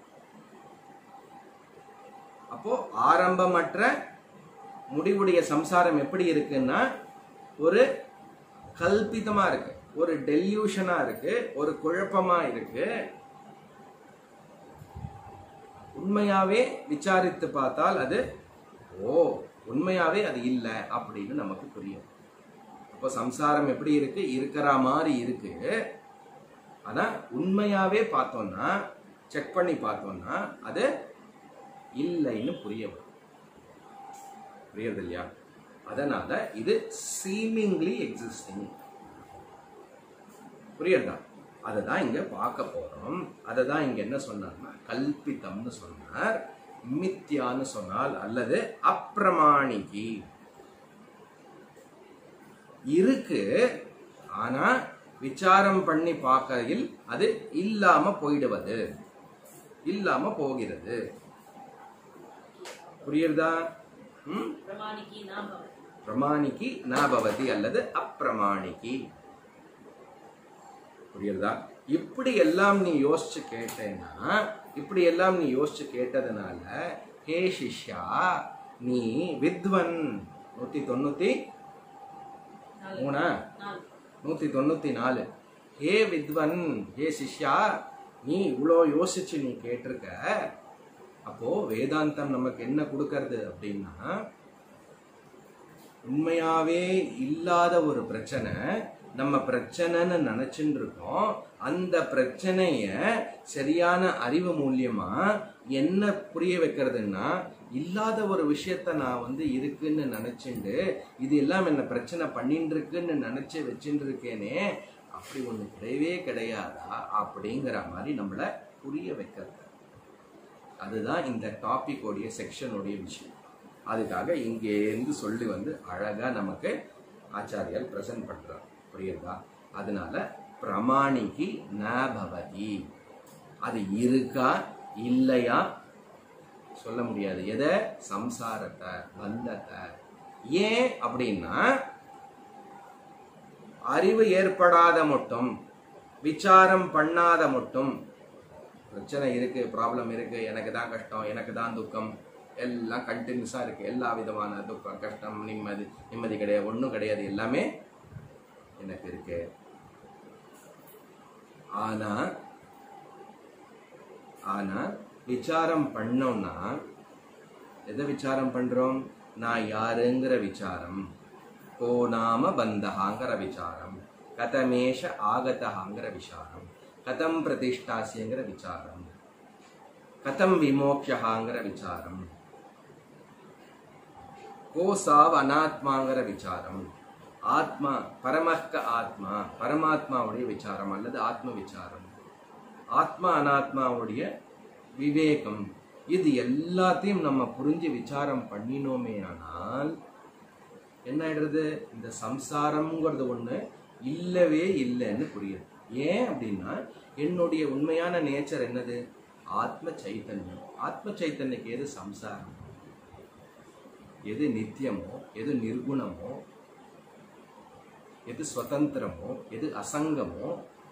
A: அப்போ ஆரம்பமற்ற முடிவுடைய சம்சாரம் எப்படி இருக்குன்னா ஒரு கல்பிதமா இருக்கு ஒரு டெல்யூஷனா இருக்கு ஒரு குழப்பமா இருக்கு உண்மையாவே விசாரித்து பார்த்தால் அது ஓ உண்மையாவே அது இல்லை அப்படின்னு நமக்கு புரியும் அப்போ சம்சாரம் எப்படி இருக்கு இருக்கிற மாதிரி இருக்கு ஆனா உண்மையாவே பார்த்தோம்னா செக் பண்ணி பார்த்தோம்னா அது இல்லைன்னு புரிய வரும் புரியுது இல்லையா அதனால இது சீமிங்லி எக்ஸிஸ்டிங் புரியுதா அதை தான் இங்க பார்க்க போறோம் அதை தான் இங்க என்ன சொன்னார்னா கல்பித்தம்னு சொன்னார் மித்யான்னு சொன்னால் அல்லது அப்பிரமாணிகி இருக்கு ஆனா விசாரம் பண்ணி பார்க்கையில் அது இல்லாம போயிடுவது இல்லாம போகிறது புரியுறதா ம்
B: பிரமாணிக்கு நான் பவதி.
A: பிரமாணிக்கு நாபவதி அல்லது அப்பிரமாணிக்கு புரியுறதா இப்படி எல்லாம் நீ யோசிச்சு கேட்டேன்னா இப்படி எல்லாம் நீ யோசிச்சு கேட்டதுனால ஹே சிஷ்யா நீ வித்வன் நூத்தி தொண்ணூத்தி
B: நாலு.
A: மூணா
B: நாலு.
A: நூத்தி தொண்ணூத்தி நாலு ஹே வித்வன் ஹே சிஷ்யா நீ இவ்வளோ யோசிச்சு நீ கேட்டிருக்க அப்போ வேதாந்தம் நமக்கு என்ன கொடுக்கறது அப்படின்னா உண்மையாவே இல்லாத ஒரு பிரச்சனை நம்ம பிரச்சனைன்னு நினைச்சுட்டு இருக்கோம் அந்த பிரச்சனைய சரியான அறிவு மூலியமா என்ன புரிய வைக்கிறதுன்னா இல்லாத ஒரு விஷயத்த நான் வந்து இருக்குன்னு நினைச்சுண்டு இது எல்லாம் என்ன பிரச்சனை பண்ணிட்டு இருக்குன்னு நினைச்சு வச்சுட்டு இருக்கேனே அப்படி ஒண்ணு கிடையவே கிடையாதா அப்படிங்கிற மாதிரி நம்மள புரிய வைக்கிறது அதுதான் இந்த டாபிக்கோடைய செக்ஷனுடைய விஷயம் அதுக்காக இங்கேருந்து சொல்லி வந்து அழகா நமக்கு ஆச்சாரியால் பிரசன்ட் பண்றார் புரியுதா அதனால பிரமாணிக்கு ந பவதி அது இருக்கா இல்லையா சொல்ல முடியாது எதை சம்சாரத்தை பந்தத்தை ஏன் அப்படின்னா அறிவு ஏற்படாத மட்டும் விசாரம் பண்ணாத மட்டும் பிரச்சனை இருக்கு ப்ராப்ளம் இருக்கு எனக்கு தான் கஷ்டம் எனக்கு தான் துக்கம் எல்லாம் கண்டினியூஸா இருக்கு எல்லா விதமான துக்கம் கஷ்டம் நிம்மதி நிம்மதி கிடையாது ஒன்றும் கிடையாது எல்லாமே எனக்கு இருக்கு ஆனா ஆனா விசாரம் பண்ணோம்னா எதை விசாரம் பண்றோம் நான் யாருங்கிற விசாரம் கோ நாம பந்தகாங்கிற விசாரம் கதமேஷ ஆகதகாங்கிற விசாரம் கதம் பிரதிஷ்டாசியங்கிற விசாரம் கதம் விமோக்ஷகாங்கிற விசாரம் கோ சாவ் அனாத்மாங்கிற விசாரம் ஆத்மா பரமக்க ஆத்மா பரமாத்மாவுடைய விசாரம் அல்லது ஆத்ம விசாரம் ஆத்மா அனாத்மாவுடைய விவேகம் இது எல்லாத்தையும் நம்ம புரிஞ்சு விசாரம் பண்ணினோமே ஆனால் என்ன ஆயிடுறது இந்த சம்சாரம்ங்கிறது ஒண்ணு இல்லவே இல்லைன்னு புரியுது ஏன் அப்படின்னா என்னுடைய உண்மையான நேச்சர் என்னது ஆத்ம சைத்தன்யம் ஆத்ம சைத்தன்யக்கு எது சம்சாரம் எது நித்தியமோ எது நிர்குணமோ எது சுதந்திரமோ எது அசங்கமோ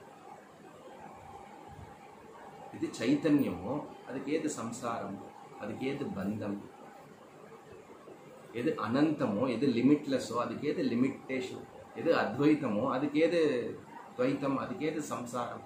A: இது சைத்தன்யமோ அதுக்கு ஏது சம்சாரம் அதுக்கு ஏது பந்தம் எது அனந்தமோ எது லிமிட்லெஸ்ஸோ அதுக்கு ஏது லிமிட்டேஷன் எது அத்வைத்தமோ அதுக்கு ஏது துவைத்தம் அதுக்கு ஏது சம்சாரம்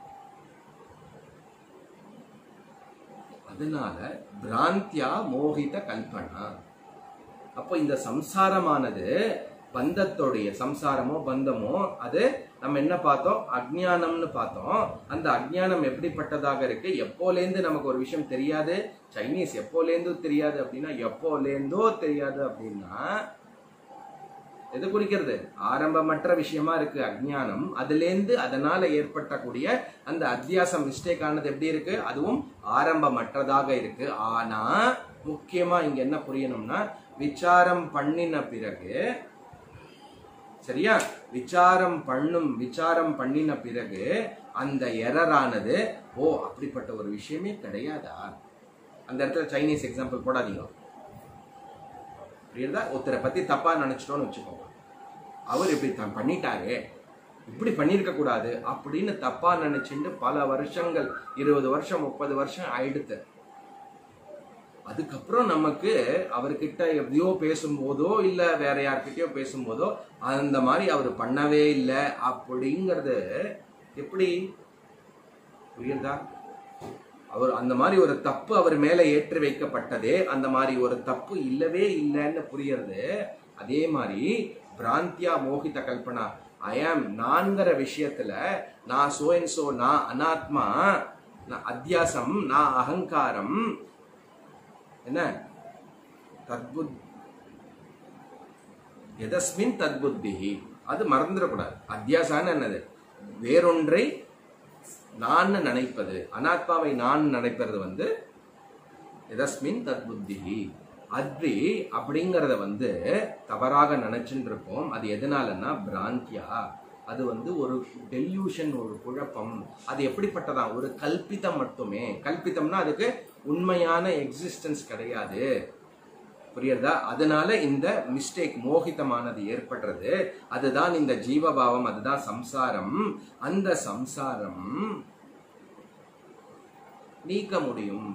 A: அதனால பிராந்தியா மோகித கல்பனா அப்போ இந்த சம்சாரமானது பந்தத்தோடைய சம்சாரமோ பந்தமோ அது நம்ம என்ன பார்த்தோம் அஜ்ஞானம்னு பார்த்தோம் அந்த அஜ்ஞானம் எப்படிப்பட்டதாக இருக்கு எப்போலேருந்து நமக்கு ஒரு விஷயம் தெரியாது சைனீஸ் எப்போலேருந்து தெரியாது அப்படின்னா எப்போலேருந்தோ தெரியாது அப்படின்னா எது குறிக்கிறது ஆரம்பமற்ற விஷயமா இருக்கு அஜ்ஞானம் அதுலேருந்து அதனால ஏற்பட்டக்கூடிய அந்த அத்தியாசம் மிஸ்டேக் ஆனது எப்படி இருக்கு அதுவும் ஆரம்பமற்றதாக இருக்கு ஆனா முக்கியமா இங்க என்ன புரியணும்னா விசாரம் பண்ணின பிறகு சரியா விசாரம் பண்ணும் விசாரம் பண்ணின பிறகு அந்த எரரானது ஓ அப்படிப்பட்ட ஒரு விஷயமே கிடையாதா அந்த இடத்துல சைனீஸ் எக்ஸாம்பிள் போடாதீங்க புரியுதா ஒருத்தரை பத்தி தப்பா நினைச்சிட்டோம்னு வச்சுக்கோங்க அவர் இப்படி தான் பண்ணிட்டாரு இப்படி பண்ணியிருக்க கூடாது அப்படின்னு தப்பா நினைச்சுட்டு பல வருஷங்கள் இருபது வருஷம் முப்பது வருஷம் ஆயிடுத்து அதுக்கப்புறம் நமக்கு அவர்கிட்ட எப்படியோ பேசும்போதோ இல்ல வேற யார்கிட்டயோ பேசும்போதோ அந்த மாதிரி அவர் பண்ணவே இல்லை அப்படிங்கிறது எப்படி புரியுதா அவர் அந்த மாதிரி ஒரு தப்பு அவர் மேல ஏற்றி வைக்கப்பட்டதே அந்த மாதிரி ஒரு தப்பு இல்லவே இல்லைன்னு புரியறது அதே மாதிரி பிராந்தியா மோகித கல்பனா ஐயாம் நான்கிற விஷயத்துல நான் சோ அண்ட் சோ நான் அனாத்மா நான் அத்தியாசம் நான் அகங்காரம் என்ன தத்புத் எதஸ்மின் தத்புத்திஹி அது மறந்துடக்கூடாது அத்தியாசான என்னது வேறொன்றை நான் நினைப்பது அனாத்மாவை நான் நினைப்பது வந்து எதஸ்மின் தத்புத்திஹி அத்ரி அப்படிங்கறத வந்து தவறாக நினைச்சுட்டு இருப்போம் அது எதனாலன்னா பிராந்தியா அது வந்து ஒரு டெல்யூஷன் ஒரு குழப்பம் அது எப்படிப்பட்டதா ஒரு கல்பிதம் மட்டுமே கல்பிதம்னா அதுக்கு உண்மையான எக்ஸிஸ்டன்ஸ் கிடையாது புரியுறதா அதனால இந்த மிஸ்டேக் மோகிதமானது ஏற்படுறது அதுதான் இந்த ஜீவபாவம் அதுதான் சம்சாரம் அந்த சம்சாரம் நீக்க முடியும்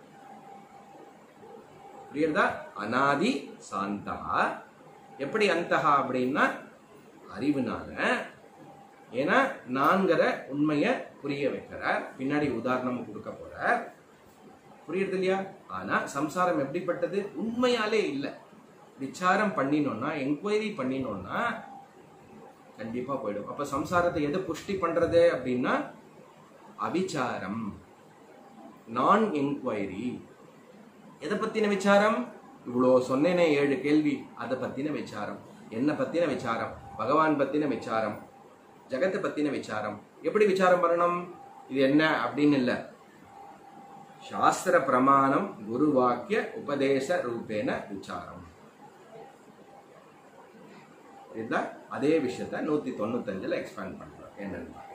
A: புரியுறதா அனாதி சாந்தா எப்படி அந்தகா அப்படின்னா அறிவுனால ஏன்னா நான்கிற உண்மைய புரிய வைக்கிறார் பின்னாடி உதாரணம் கொடுக்க போறார் புரியுறது இல்லையா ஆனா சம்சாரம் எப்படிப்பட்டது உண்மையாலே இல்லை விசாரம் பண்ணினோம்னா என்கொயரி பண்ணினோம்னா கண்டிப்பா போயிடும் அப்ப சம்சாரத்தை எது புஷ்டி பண்றது அப்படின்னா அவிச்சாரம் நான் என்கொயரி எதை பத்தின விசாரம் இவ்வளோ சொன்னேனே ஏழு கேள்வி அதை பத்தின விசாரம் என்ன பத்தின விசாரம் பகவான் பத்தின விசாரம் ஜகத்தை பத்தின விசாரம் எப்படி விசாரம் பண்ணணும் இது என்ன அப்படின்னு இல்லை சாஸ்திர பிரமாணம் குரு வாக்கிய உபதேச ரூபேன விசாரம் இதுதான் அதே விஷயத்த நூத்தி தொண்ணூத்தஞ்சுல எக்ஸ்பேண்ட் பண்றோம் என்னன்னு பார்க்கலாம்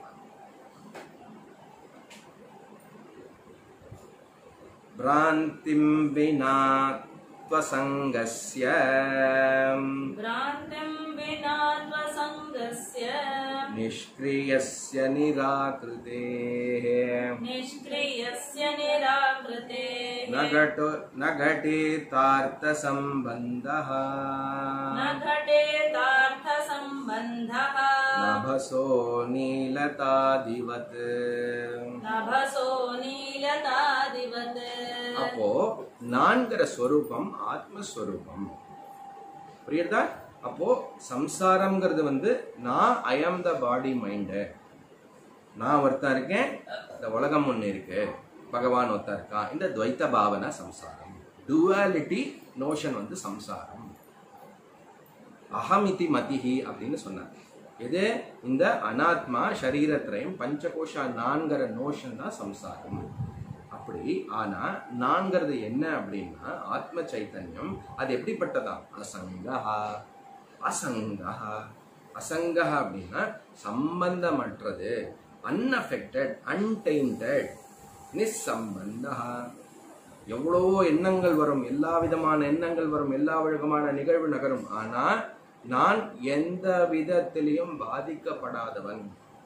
A: भ्रान्तिं विना त्वसङ्गस्य
B: भ्रान्तिं विना त्वसङ्गस्य
A: निष्क्रियस्य निराकृतेः
B: निष्क्रियस्य निराकृते
A: न घटो न घटितार्थसम्बन्धः
B: न घटेतार्थसम्बन्धः
A: नभसो नीलतादिवत्
B: नभसो नीलतादिवत्
A: அப்போ நான்கிற ஸ்வரூபம் ஆத்மஸ்வரூபம் புரியுதா அப்போ சம்சாரம்ங்கிறது வந்து நான் ஐ ஆம் த பாடி மைண்டு நான் ஒருத்தன் இருக்கேன் இந்த உலகம் ஒன்று இருக்கு பகவான் ஒருத்தன் இருக்கான் இந்த துவைத்த பாவனை சம்சாரம் டுவாலிட்டி நோஷன் வந்து சம்சாரம் அகமிதி மதிஹி அப்படின்னு சொன்னார் எது இந்த அனாத்மா சரீரத்திரையும் பஞ்சகோஷா நான்கிற நோஷன் தான் சம்சாரம் அப்படி ஆனா நான்கிறது என்ன அப்படின்னா ஆத்ம சைத்தன்யம் அது எப்படிப்பட்டதா அசங்கஹா அசங்கஹா அசங்கஹா அப்படின்னா சம்பந்தமற்றது அன்அஃபெக்டட் அன்டெயின்டட் நிசம்பந்தா எவ்வளோ எண்ணங்கள் வரும் எல்லா விதமான எண்ணங்கள் வரும் எல்லா விதமான நிகழ்வு நகரும் ஆனா நான் எந்த விதத்திலையும் பாதிக்கப்படாதவன்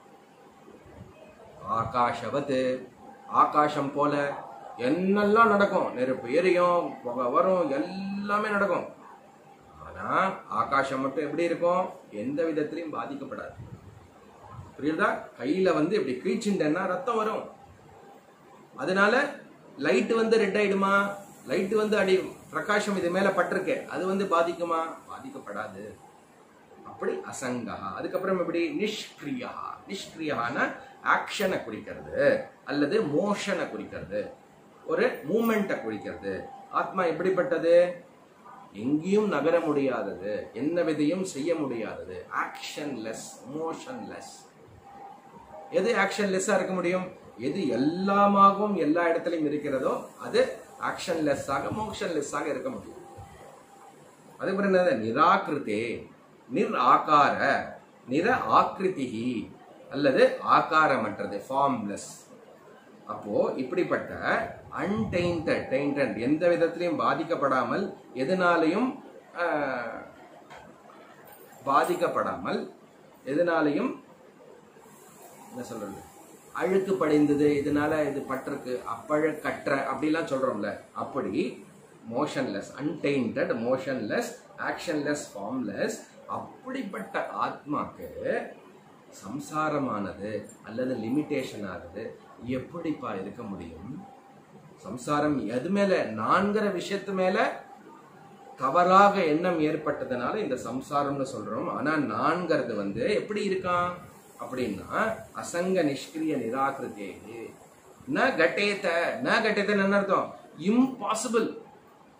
A: ஆகாஷவத்து ஆகாசம் போல என்னெல்லாம் நடக்கும் நெருப்பு எரியும் புகை வரும் எல்லாமே நடக்கும் ஆனா ஆகாசம் மட்டும் எப்படி இருக்கும் எந்த விதத்திலையும் பாதிக்கப்படாது புரியுதா கையில வந்து இப்படி கீழ்ச்சிண்டேன்னா ரத்தம் வரும் அதனால லைட் வந்து ரெட் ஆயிடுமா லைட் வந்து அடி பிரகாசம் இது மேல பட்டிருக்கே அது வந்து பாதிக்குமா பாதிக்கப்படாது அப்படி அசங்கா அதுக்கப்புறம் எப்படி நிஷ்கிரியா நிஷ்கிரியான ஆக்ஷனை குறிக்கிறது அல்லது மோஷனை குறிக்கிறது ஒரு மூமெண்ட்டை குறிக்கிறது ஆத்மா எப்படிப்பட்டது எங்கேயும் நகர முடியாதது என்ன விதையும் செய்ய முடியாதது ஆக்ஷன்லெஸ் மோஷன்லெஸ் எது ஆக்ஷன்லெஸ்ஸா இருக்க முடியும் எது எல்லாமாகவும் எல்லா இடத்துலையும் இருக்கிறதோ அது ஆக்ஷன்லெஸ்ஸாக மோஷன்லெஸ்ஸாக இருக்க முடியும் அதுக்கப்புறம் என்னது நிராகிருத்தே நிர் ஆகார நிர ஆக்கிருதிகி அல்லது ஆகாரமற்றது ஃபார்ம்லெஸ் அப்போ இப்படிப்பட்ட அன்டெயின்டட் டெயின்டட் எந்த விதத்திலையும் பாதிக்கப்படாமல் எதனாலையும் ஆஹ், பாதிக்கப்படாமல் எதனாலையும் என்ன சொல்றது அழுக்கு படிந்தது இதனால இது பட்டிருக்கு அப்பழக்கற்ற அப்படிலாம் சொல்றோம்ல அப்படி motionless untainted motionless actionless formless அப்படிப்பட்ட ஆத்மாக்கு சம்சாரமானது அல்லது லிமிட்டேஷன் ஆகுது எப்படிப்பா இருக்க முடியும் சம்சாரம் எது மேல நான்கிற விஷயத்து மேல தவறாக எண்ணம் ஏற்பட்டதுனால இந்த சம்சாரம்னு சொல்றோம் ஆனா நான்கிறது வந்து எப்படி இருக்கான் அப்படின்னா அசங்க நிஷ்கிரிய நிராகிருத்தே ந கட்டேத ந கட்டேதன் என்ன அர்த்தம் இம்பாசிபிள்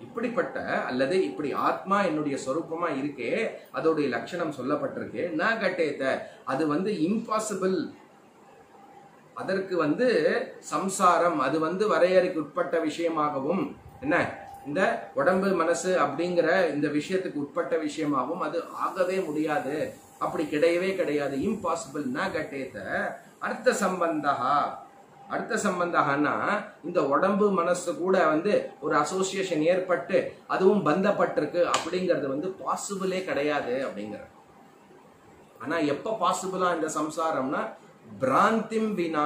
A: இப்படிப்பட்ட அல்லது இப்படி ஆத்மா என்னுடைய சொரூபமா இருக்கே அதோடைய லட்சணம் சொல்லப்பட்டிருக்கு ந கட்டேத்த அது வந்து இம்பாசிபிள் அதற்கு வந்து சம்சாரம் அது வந்து வரையறைக்கு உட்பட்ட விஷயமாகவும் என்ன இந்த உடம்பு மனசு அப்படிங்கிற இந்த விஷயத்துக்கு உட்பட்ட விஷயமாகவும் அது ஆகவே முடியாது அப்படி கிடையவே கிடையாது இம்பாசிபிள் ந கட்டேத்த அர்த்த சம்பந்தா அர்த்த சம்பந்தகன்னா இந்த உடம்பு மனசு கூட வந்து ஒரு அசோசியேஷன் ஏற்பட்டு அதுவும் பந்தப்பட்டிருக்கு அப்படிங்கிறது வந்து பாசிபிளே கிடையாது அப்படிங்கிற ஆனா எப்ப பாசிபிளா இந்த சம்சாரம்னா பிராந்திம் வினா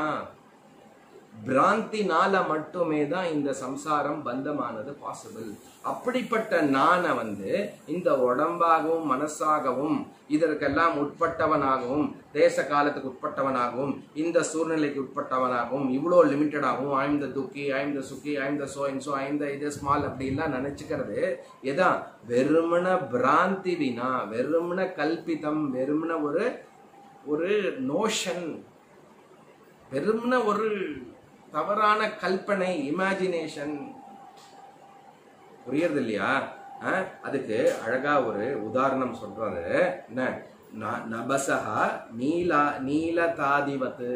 A: பிராந்தினால மட்டுமே தான் இந்த சம்சாரம் பந்தமானது பாசிபிள் அப்படிப்பட்ட நானை வந்து இந்த உடம்பாகவும் மனசாகவும் இதற்கெல்லாம் உட்பட்டவனாகவும் தேச காலத்துக்கு உட்பட்டவனாகவும் இந்த சூழ்நிலைக்கு உட்பட்டவனாகவும் இவ்வளோ லிமிட்டடாகவும் ஐந்த துக்கி ஐந்த சுக்கி ஐந்த சோ இன் சோ ஐந்த இது ஸ்மால் அப்படிலாம் நினைச்சுக்கிறது எதான் வெறுமன பிராந்தி வினா வெறுமன கல்பிதம் வெறுமன ஒரு ஒரு நோஷன் வெறுமன ஒரு தவறான கல்பனை இமேஜினேஷன் புரியறது இல்லையா அஹ், அதுக்கு அழகா ஒரு உதாரணம் சொல்றாரு என்ன ந- நபசகா நீலா நீலதாதிவத்து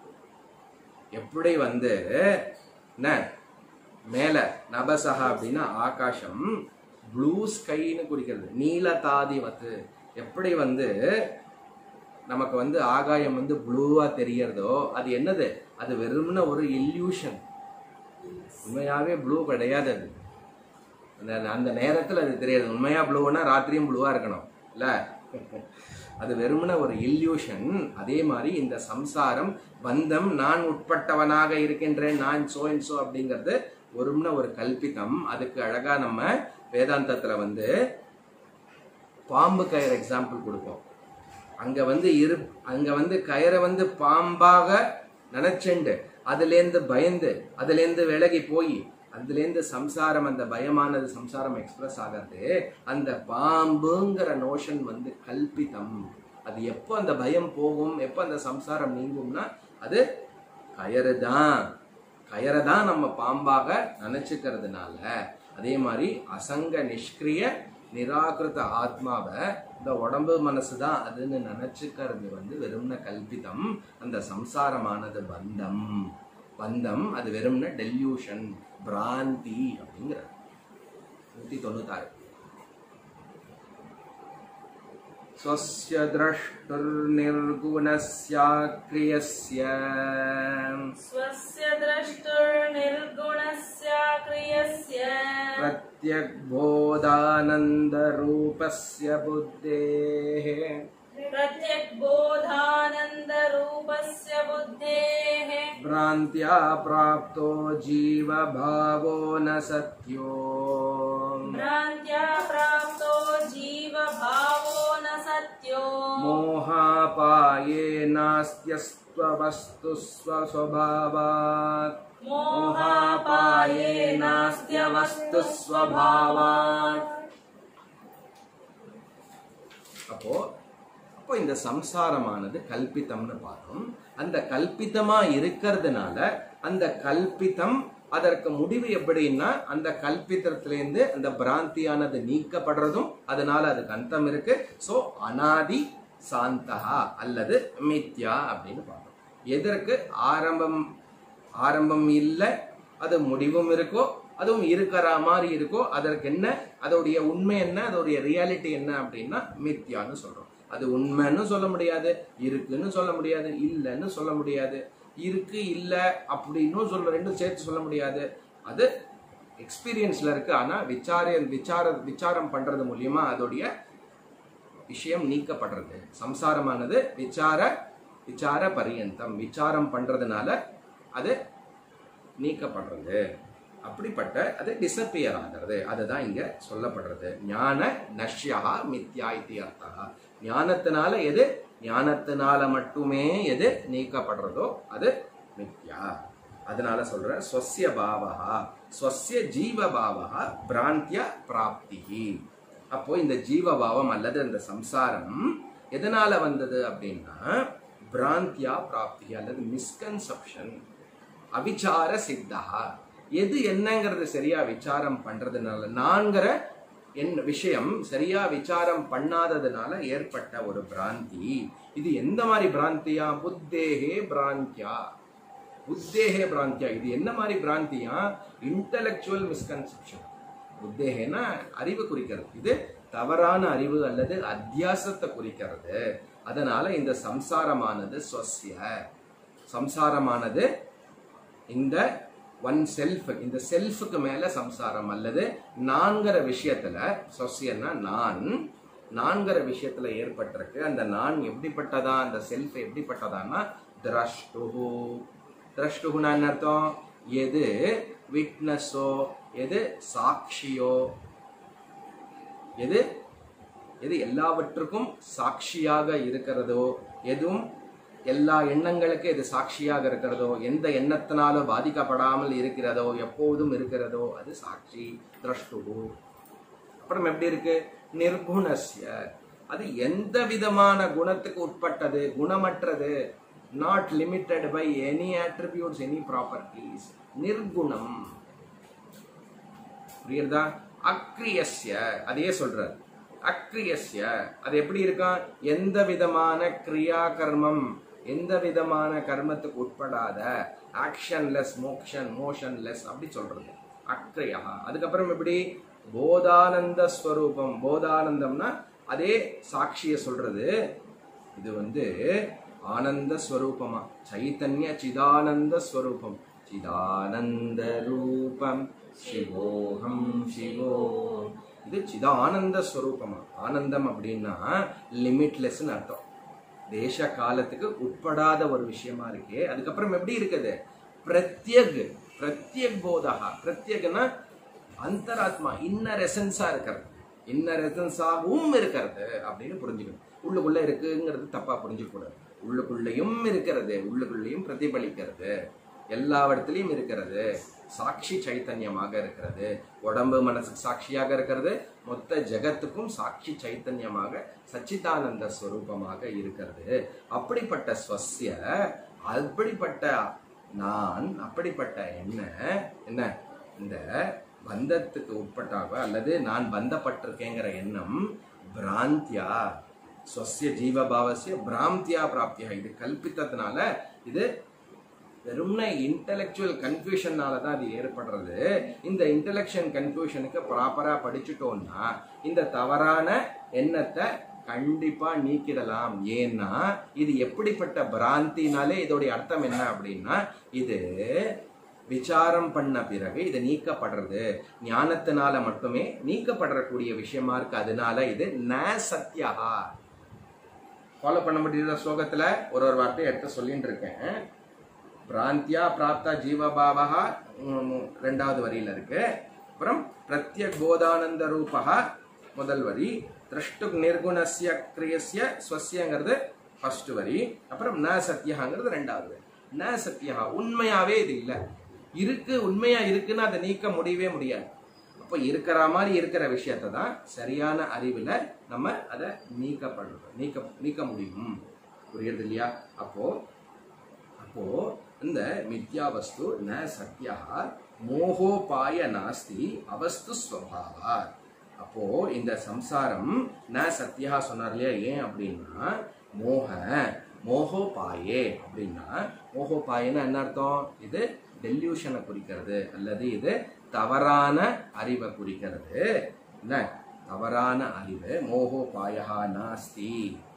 A: எப்படி வந்து என்ன மேல நபசகா அப்படின்னா ஆகாசம் ப்ளூ ஸ்கைன்னு குறிக்கிறது நீலதாதிவத்து எப்படி வந்து நமக்கு வந்து ஆகாயம் வந்து ப்ளூவா தெரியறதோ அது என்னது அது வெறும்ன ஒரு இல்யூஷன் உண்மையாவே ப்ளூ கிடையாது அது அந்த அந்த நேரத்துல அது தெரியாது உண்மையா ப்ளூனா ராத்திரியும் ப்ளூவா இருக்கணும் இல்ல அது வெறுமன ஒரு இல்யூஷன் அதே மாதிரி இந்த சம்சாரம் பந்தம் நான் உட்பட்டவனாக இருக்கின்றேன் நான் சோ அண்ட் சோ அப்படிங்கிறது ஒரும்ன ஒரு கல்பிதம் அதுக்கு அழகா நம்ம வேதாந்தத்துல வந்து பாம்பு கயிறு எக்ஸாம்பிள் கொடுப்போம் அங்க வந்து இரு அங்க வந்து கயிறை வந்து பாம்பாக நினைச்சுண்டு அதுலேருந்து பயந்து அதுலேருந்து விலகி போய் அதுலேருந்து சம்சாரம் அந்த பயமானது சம்சாரம் எக்ஸ்பிரஸ் ஆகிறது அந்த பாம்புங்கிற நோஷன் வந்து கல்பிதம் அது எப்போ அந்த பயம் போகும் எப்போ அந்த சம்சாரம் நீங்கும்னா அது கயறு தான் கயரை தான் நம்ம பாம்பாக நினைச்சுக்கிறதுனால அதே மாதிரி அசங்க நிஷ்கிரிய நிராகிருத ஆத்மாவை இந்த உடம்பு மனசு தான் அதுன்னு நினைச்சுக்கிறது வந்து வெறும்ன கல்பிதம் அந்த சம்சாரமானது பந்தம் பந்தம் அது வெறும்ன டெல்யூஷன் பிராந்தி அப்படிங்கிற நூத்தி தொண்ணூத்தாறு स्वस्य द्रष्टुर्निर्गुणस्याक्रियस्य
B: स्वस्य द्रष्टुर्निर्गुणस्याक्रियस्य
A: प्रत्यग्बोधानन्दरूपस्य बुद्धेः
B: प्रत्यग्बोधानन्दरूपस्य बुद्धेः
A: भ्रान्त्या प्राप्तो जीवभावो न सत्यो
B: भ्रान्त्या प्राप्तो जीवभावो न सत्यो
A: मोहापाये नास्त्यस्त्ववस्तु स्वस्वभावात्
B: मोहापाये नास्त्यवस्तु स्वभावात्
A: அப்போ அப்போ இந்த சம்சாரமானது கல்பிதம்னு பார்த்தோம் அந்த கல்பிதமா இருக்கிறதுனால அந்த கல்பிதம் அதற்கு முடிவு எப்படின்னா அந்த கல்பிதத்திலேருந்து அந்த பிராந்தியானது நீக்கப்படுறதும் அதனால அதுக்கு அந்தம் இருக்கு சோ அனாதி சாந்தகா அல்லது மித்யா அப்படின்னு பார்த்தோம் எதற்கு ஆரம்பம் ஆரம்பம் இல்லை அது முடிவும் இருக்கோ அதுவும் இருக்கிற மாதிரி இருக்கோ அதற்கு என்ன அதோடைய உண்மை என்ன அதோடைய ரியாலிட்டி என்ன அப்படின்னா மித்யான்னு சொல்றோம் அது உண்மைன்னு சொல்ல முடியாது இருக்குன்னு சொல்ல முடியாது இல்லைன்னு சொல்ல முடியாது இருக்கு இல்ல அப்படின்னு சொல்ல ரெண்டும் சேர்த்து சொல்ல முடியாது அது எக்ஸ்பீரியன்ஸ்ல இருக்கு ஆனா விசார விசார விசாரம் பண்றது மூலியமா அதோடைய விஷயம் நீக்கப்படுறது சம்சாரமானது விசார விசார பரியந்தம் விசாரம் பண்றதுனால அது நீக்கப்படுறது அப்படிப்பட்ட அது டிசப்பியர் ஆகிறது அதுதான் இங்க சொல்லப்படுறது ஞான நஷ்யா மித்யா இது அர்த்தா ஞானத்தினால எது ஞானத்தினால மட்டுமே எது நீக்கப்படுறதோ அது மித்யா அதனால சொல்ற ஸ்வசிய பாவகா ஸ்வசிய ஜீவ பாவகா பிராந்திய பிராப்தி அப்போ இந்த ஜீவபாவம் அல்லது இந்த சம்சாரம் எதனால வந்தது அப்படின்னா பிராந்தியா பிராப்தி அல்லது மிஸ்கன்செப்ஷன் அவிச்சார சித்தா எது என்னங்கிறது சரியா விசாரம் பண்றதுனால நான்கிற என் விஷயம் சரியா விசாரம் பண்ணாததுனால ஏற்பட்ட ஒரு பிராந்தி இது எந்த மாதிரி பிராந்தியா புத்தேகே பிராந்தியா புத்தேகே பிராந்தியா இது என்ன மாதிரி பிராந்தியா இன்டலெக்சுவல் மிஸ்கன்செப்ஷன் புத்தேகேனா அறிவு குறிக்கிறது இது தவறான அறிவு அல்லது அத்தியாசத்தை குறிக்கிறது அதனால இந்த சம்சாரமானது ஸ்வசிய சம்சாரமானது இந்த ஒன் செல்ஃப் இந்த செல்ஃபுக்கு மேல சம்சாரம் அல்லது நான்கிற விஷயத்துல சொசியன்னா நான் நான்கிற விஷயத்துல ஏற்பட்டிருக்கு அந்த நான் எப்படிப்பட்டதா அந்த செல்ஃப் எப்படிப்பட்டதான்னா திரஷ்டுஹு திரஷ்டுகுனா என்ன அர்த்தம் எது விட்னஸோ எது சாட்சியோ எது எது எல்லாவற்றுக்கும் சாட்சியாக இருக்கிறதோ எதுவும் எல்லா எண்ணங்களுக்கு எது சாட்சியாக இருக்கிறதோ எந்த எண்ணத்தினாலும் பாதிக்கப்படாமல் இருக்கிறதோ எப்போதும் இருக்கிறதோ அது சாட்சி திரஷ்டுகு அப்புறம் எப்படி இருக்கு நிர்குணஸ்ய அது எந்த விதமான குணத்துக்கு உட்பட்டது குணமற்றது not limited by any attributes any properties நிர்குணம் புரியுறதா அக்ரியஸ்ய அதையே சொல்றார் அக்ரியஸ்ய அது எப்படி இருக்கான் எந்த விதமான கிரியா கர்மம் எந்த விதமான கர்மத்துக்கு உட்படாத ஆக்ஷன்லெஸ் மோக்ஷன் மோஷன்லெஸ் அப்படி சொல்றது அக்ரியா அதுக்கப்புறம் எப்படி போதானந்த ஸ்வரூபம் போதானந்தம்னா அதே சாட்சிய சொல்றது இது வந்து ஆனந்த ஸ்வரூபமா சைத்தன்ய சிதானந்த ஸ்வரூபம் சிதானந்த ரூபம் சிவோகம் சிவோ இது சிதானந்த ஸ்வரூபமா ஆனந்தம் அப்படின்னா லிமிட்லெஸ்ன்னு அர்த்தம் தேச காலத்துக்கு உட்படாத ஒரு விஷயமா இருக்கே அதுக்கப்புறம் எப்படி இருக்குது பிரத்யக் பிரத்யக் போதகா பிரத்யக்னா அந்தராத்மா இன்னர் எசன்ஸா இருக்கிறது இன்னர் எசன்ஸாகவும் இருக்கிறது அப்படின்னு புரிஞ்சுக்கணும் உள்ளுக்குள்ள இருக்குங்கிறது தப்பா புரிஞ்சுக்க கூடாது உள்ளுக்குள்ளேயும் இருக்கிறது உள்ளுக்குள்ளேயும் பிரதிபலிக்கிறது எல்லா இடத்துலயும் இருக்கிறது சாட்சி சைத்தன்யமாக இருக்கிறது உடம்பு மனசுக்கு சாட்சியாக இருக்கிறது மொத்த ஜெகத்துக்கும் சாட்சி சைத்தன்யமாக சச்சிதானந்த ஸ்வரூபமாக இருக்கிறது அப்படிப்பட்ட ஸ்வசிய அப்படிப்பட்ட நான் அப்படிப்பட்ட என்ன என்ன இந்த பந்தத்துக்கு உட்பட்டாக அல்லது நான் பந்தப்பட்டிருக்கேங்கிற எண்ணம் பிராந்தியா ஸ்வசிய ஜீவபாவசிய பிராந்தியா பிராப்தியா இது கல்பித்ததுனால இது வெறும்ன இன்டெலெக்சுவல் கன்ஃபியூஷனால தான் அது ஏற்படுறது இந்த இன்டெலெக்ஷன் கன்ஃபியூஷனுக்கு ப்ராப்பரா படிச்சுட்டோம்னா இந்த தவறான எண்ணத்தை கண்டிப்பா நீக்கிடலாம் ஏன்னா இது எப்படிப்பட்ட பிராந்தினாலே இதோடைய அர்த்தம் என்ன அப்படின்னா இது விசாரம் பண்ண பிறகு இது நீக்கப்படுறது ஞானத்தினால மட்டுமே நீக்கப்படக்கூடிய விஷயமா இருக்கு அதனால இது ந சத்யா ஃபாலோ பண்ண முடியுற ஸ்லோகத்துல ஒரு ஒரு வார்த்தையை எடுத்து சொல்லிட்டு இருக்கேன் பிராந்தியா பிராப்தா ஜீவபாவா ரெண்டாவது வரியில இருக்கு அப்புறம் பிரத்யக் போதானந்த ரூபா முதல் வரி திரஷ்டு நிர்குணஸ்ய கிரியஸ்ய ஸ்வசியங்கிறது ஃபர்ஸ்ட் வரி அப்புறம் ந சத்யகாங்கிறது ரெண்டாவது வரி ந சத்யா உண்மையாவே இது இல்லை இருக்கு உண்மையா இருக்குன்னு அதை நீக்க முடியவே முடியாது அப்போ இருக்கிற மாதிரி இருக்கிற விஷயத்தை தான் சரியான அறிவுல நம்ம அதை நீக்கப்படுறோம் நீக்க நீக்க முடியும் புரியுறது இல்லையா அப்போ அப்போ இந்த மித்யா வஸ்து ந சத்யா மோகோபாய நாஸ்தி அவஸ்து ஸ்வபாவா அப்போ இந்த சம்சாரம் ந சத்யா சொன்னார் இல்லையா ஏன் அப்படின்னா மோக மோகோபாயே அப்படின்னா மோகோபாயன்னா என்ன அர்த்தம் இது டெல்யூஷனை குறிக்கிறது அல்லது இது தவறான அறிவை குறிக்கிறது என்ன தவறான அறிவு மோகோபாயா நாஸ்தி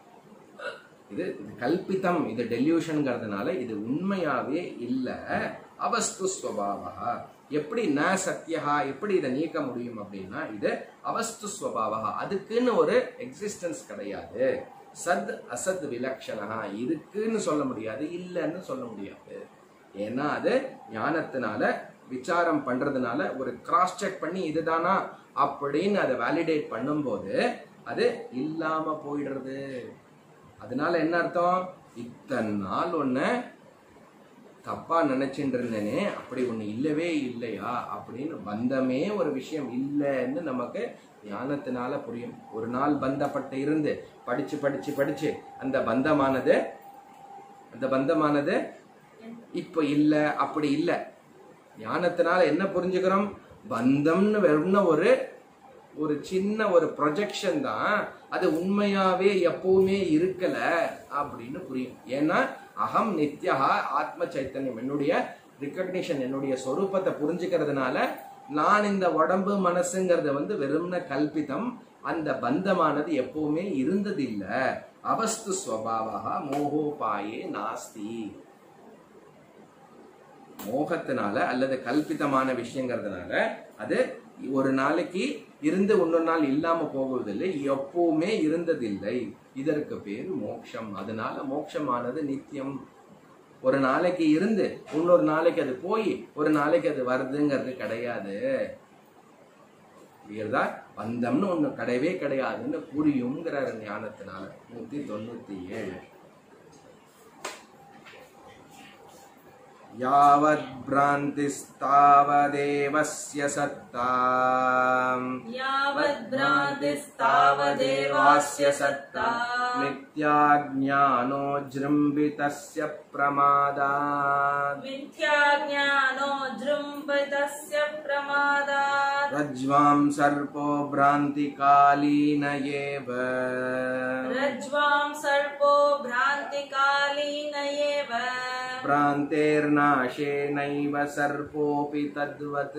A: இது இது கல்பித்தம் இது டெல்யூஷன்ங்கிறதுனால இது உண்மையாவே இல்ல அவஸ்து ஸ்வபாவா எப்படி ந சத்யா எப்படி இதை நீக்க முடியும் அப்படின்னா இது அவஸ்து ஸ்வபாவா அதுக்குன்னு ஒரு எக்ஸிஸ்டன்ஸ் கிடையாது சத் அசத் விலக்ஷணா இருக்குன்னு சொல்ல முடியாது இல்லைன்னு சொல்ல முடியாது ஏன்னா அது ஞானத்தினால விசாரம் பண்றதுனால ஒரு கிராஸ் செக் பண்ணி இதுதானா அப்படின்னு அதை வேலிடேட் பண்ணும்போது அது இல்லாம போயிடுறது அதனால என்ன அர்த்தம் இத்தனை நாள் ஒன்று தப்பா நினைச்சுட்டு இருந்தேனே அப்படி ஒன்று இல்லவே இல்லையா அப்படின்னு பந்தமே ஒரு விஷயம் இல்லைன்னு நமக்கு ஞானத்தினால புரியும் ஒரு நாள் பந்தப்பட்டு இருந்து படிச்சு படிச்சு படிச்சு அந்த பந்தமானது அந்த பந்தமானது இப்போ இல்லை அப்படி இல்லை ஞானத்தினால என்ன புரிஞ்சுக்கிறோம் பந்தம்னு வெறும்ன ஒரு ஒரு சின்ன ஒரு ப்ரொஜெக்ஷன் தான் அது உண்மையாவே எப்பவுமே இருக்கல அப்படின்னு புரியும் ஏன்னா அகம் நித்யா ஆத்ம சைத்தன்யம் என்னுடைய ரிகக்னிஷன் என்னுடைய சொரூபத்தை புரிஞ்சுக்கிறதுனால நான் இந்த உடம்பு மனசுங்கிறது வந்து வெறும்ன கல்பிதம் அந்த பந்தமானது எப்பவுமே இருந்ததில்ல அவஸ்து ஸ்வபாவா மோகோபாயே நாஸ்தி மோகத்தினால அல்லது கல்பிதமான விஷயங்கிறதுனால அது ஒரு நாளைக்கு இருந்து இன்னொரு நாள் இல்லாம போகுவதில்லை எப்பவுமே இருந்ததில்லை இதற்கு பேர் மோட்சம் அதனால மோட்சமானது நித்தியம் ஒரு நாளைக்கு இருந்து இன்னொரு நாளைக்கு அது போய் ஒரு நாளைக்கு அது வருதுங்கிறது கிடையாது புரியுறதா பந்தம்னு ஒண்ணு கிடையவே கிடையாதுன்னு புரியுங்கிறாரு ஞானத்தினால நூத்தி தொண்ணூத்தி ஏழு यावद्भ्रान्तिस्तावदेवस्य सत्ता
B: यावद्भ्रान्तिस्तावदेवास्य सत्ता
A: नित्याज्ञानो जृम्बितस्य प्रमादात्
B: मिथ्याज्ञानो जृम्बितस्य प्रमादात्
A: रज्ज्वां सर्पो भ्रान्तिकालीन एव
B: रज्ज्वां सर्पो भ्रान्तिकालीन एव
A: भ्रान्तेर्नाशेनैव सर्पोऽपि तद्वत्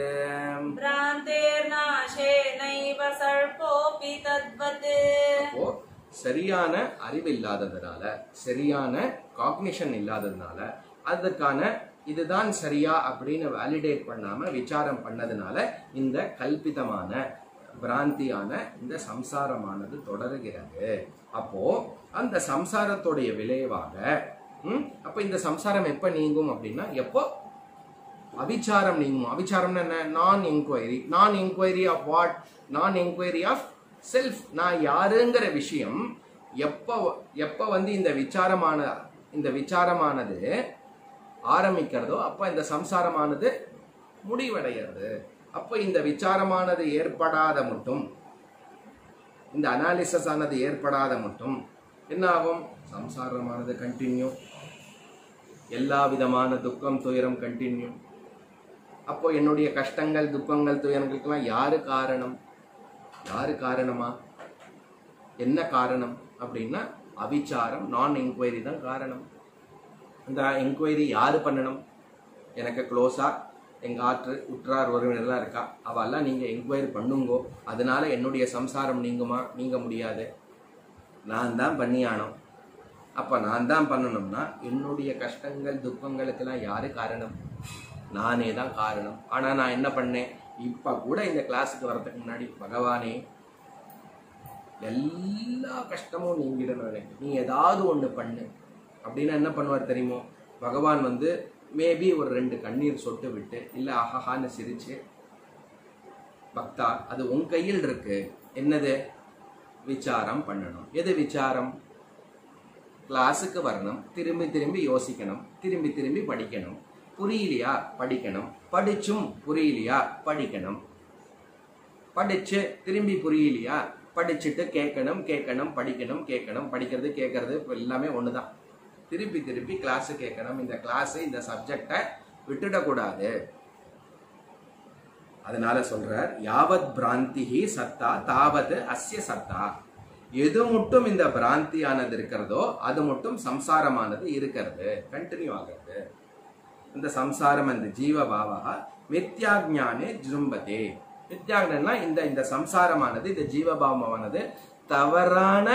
B: भ्रान्तेर्नाशेनैव सर्पोऽपि तद्वत्
A: அப்போ சரியான அறிவு இல்லாததுனால சரியான காக்னிஷன் இல்லாததுனால அதுக்கான இதுதான் சரியா அப்படின்னு வேலிடேட் பண்ணாம விசாரம் பண்ணதுனால இந்த கல்பிதமான பிராந்தியான இந்த சம்சாரமானது தொடருகிறது அப்போ அந்த சம்சாரத்துடைய விளைவாக ம், அப்ப இந்த சம்சாரம் எப்ப நீங்கும் அப்படின்னா எப்போ அவிச்சாரம் நீங்கும் அவிச்சாரம்னா என்ன நான் என்கொயரி நான் என்கொயரி ஆஃப் வாட் நான் என்கொயரி ஆஃப் செல்ஃப் நான் யாருங்கிற விஷயம் எப்போ எப்போ வந்து இந்த விசாரமான இந்த விசாரமானது ஆரம்பிக்கிறதோ அப்போ இந்த சம்சாரமானது முடிவடைகிறது அப்போ இந்த விசாரமானது ஏற்படாத மட்டும் இந்த அனாலிசிஸ் ஆனது ஏற்படாத மட்டும் என்ன ஆகும் சம்சாரமானது கண்டினியூ எல்லா விதமான துக்கம் துயரம் கண்டினியூ அப்போ என்னுடைய கஷ்டங்கள் துக்கங்கள் துயரங்களுக்கெல்லாம் யாரு காரணம் யாரு காரணமா என்ன காரணம் அப்படின்னா அவிச்சாரம் நான் என்கொயரி தான் காரணம் இந்த என்கொயரி யாரு பண்ணணும் எனக்கு க்ளோஸா எங்க ஆற்று உற்றார் உறவினர்லாம் இருக்கா அவெல்லாம் நீங்க என்கொயரி பண்ணுங்கோ அதனால என்னுடைய சம்சாரம் நீங்குமா நீங்க முடியாது நான் தான் பண்ணியானோம் அப்ப நான் தான் பண்ணணும்னா என்னுடைய கஷ்டங்கள் துக்கங்களுக்கெல்லாம் யாரு காரணம் நானே தான் காரணம் ஆனா நான் என்ன பண்ணேன் இப்ப கூட இந்த கிளாஸுக்கு வரதுக்கு முன்னாடி பகவானே எல்லா கஷ்டமும் நீங்கிடணும் எனக்கு நீ ஏதாவது ஒண்ணு பண்ணு அப்படின்னா என்ன பண்ணுவார் தெரியுமோ பகவான் வந்து மேபி ஒரு ரெண்டு கண்ணீர் சொட்டு விட்டு இல்ல அஹஹான்னு சிரிச்சு பக்தா அது உன் கையில் இருக்கு என்னது விசாரம் பண்ணணும் எது விசாரம் கிளாஸுக்கு வரணும் திரும்பி திரும்பி யோசிக்கணும் திரும்பி திரும்பி படிக்கணும் புரியலையா படிக்கணும் படிச்சும் புரியலையா படிக்கணும் படிச்சு திரும்பி புரியலையா படிச்சுட்டு கேட்கணும் கேட்கணும் படிக்கணும் கேட்கணும் படிக்கிறது கேட்கறது இப்ப எல்லாமே ஒண்ணுதான் திருப்பி திருப்பி கிளாஸ் கேட்கணும் இந்த கிளாஸ் இந்த சப்ஜெக்டை விட்டுடக்கூடாது அதனால சொல்றார் யாவத் பிராந்திஹி சத்தா தாவத் அஸ்ய சத்தா எது மட்டும் இந்த பிராந்தியானது இருக்கிறதோ அது மட்டும் சம்சாரமானது இருக்கிறது கண்டினியூ ஆகிறது இந்த சம்சாரம் அந்த ஜீவ பாவா மித்யாஜானே ஜும்பதே மித்யாஜனா இந்த இந்த சம்சாரமானது இந்த ஜீவபாவமானது தவறான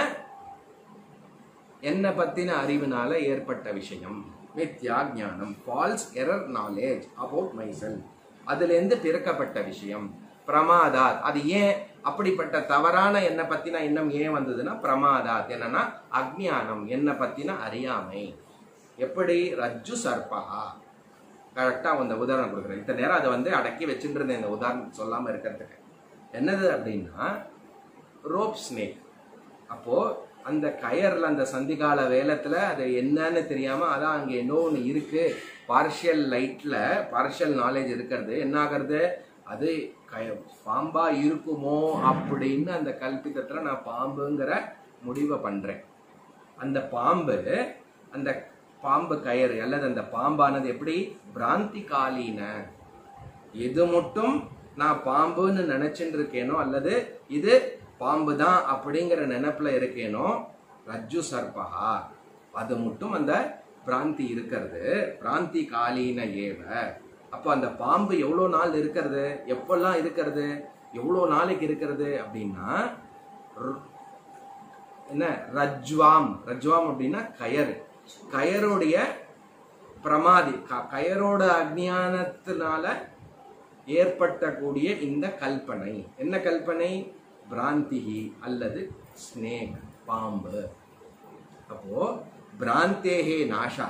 A: என்ன பத்தின அறிவினால ஏற்பட்ட விஷயம் மித்யா ஞானம் false error knowledge about myself அதுல இருந்து பிறக்கப்பட்ட விஷயம் பிரமாதாத் அது ஏன் அப்படிப்பட்ட தவறான என்ன பத்தின எண்ணம் ஏன் வந்ததுன்னா பிரமாதாத் என்னன்னா அஜ்ஞானம் என்ன பத்தின அறியாமை எப்படி ரஜ்ஜு சர்பா கரெக்டா அந்த உதாரணம் கொடுக்குறேன் இத்தனை நேரம் அதை வந்து அடக்கி வச்சுட்டு இருந்தேன் இந்த உதாரணம் சொல்லாம இருக்கிறதுக்கு என்னது அப்படின்னா ரோப் ஸ்னேக் அப்போ அந்த கயர்ல அந்த சந்திகால வேலத்துல அது என்னன்னு தெரியாம அதான் அங்க என்ன ஒண்ணு இருக்கு பார்ஷியல் லைட்ல பார்ஷியல் நாலேஜ் இருக்கிறது என்ன ஆகிறது அது கய- பாம்பா இருக்குமோ அப்படின்னு அந்த கல்பித்தத்துல நான் பாம்புங்கிற முடிவை பண்றேன் அந்த பாம்பு அந்த பாம்பு கயிறு அல்லது அந்த பாம்பானது எப்படி பிராந்தி காலீன எது மட்டும் நான் பாம்புன்னு நினைச்சுட்டு இருக்கேனோ அல்லது இது பாம்பு தான் அப்படிங்கிற நினைப்புல இருக்கேனோ ரஜ்ஜு சர்பகா அது மட்டும் அந்த பிராந்தி இருக்கிறது பிராந்தி காலீன ஏவ அப்போ அந்த பாம்பு எவ்வளோ நாள் இருக்கிறது எப்பெல்லாம் இருக்கிறது எவ்வளோ நாளைக்கு இருக்கிறது அப்படின்னா ரு- என்ன ரஜ்வாம் ரஜ்வாம் அப்படின்னா கயறு கயருடைய பிரமாதி க- கயரோட அஜ்ஞானத்தினால ஏற்பட்டக்கூடிய இந்த கல்பனை என்ன கல்பனை பிராந்திகி அல்லது ஸ்னேக் பாம்பு அப்போ பிராந்தேகே நாசா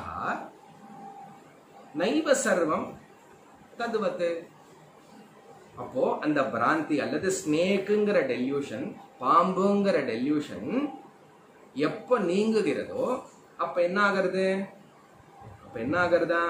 A: நைவ சர்வம் ததுவத்து அப்போ அந்த பிராந்தி அல்லது ஸ்னேக்குங்கிற டெல்யூஷன் பாம்புங்கிற டெல்யூஷன் எப்ப நீங்குகிறதோ அப்ப என்ன ஆகிறது அப்ப என்ன ஆகிறதா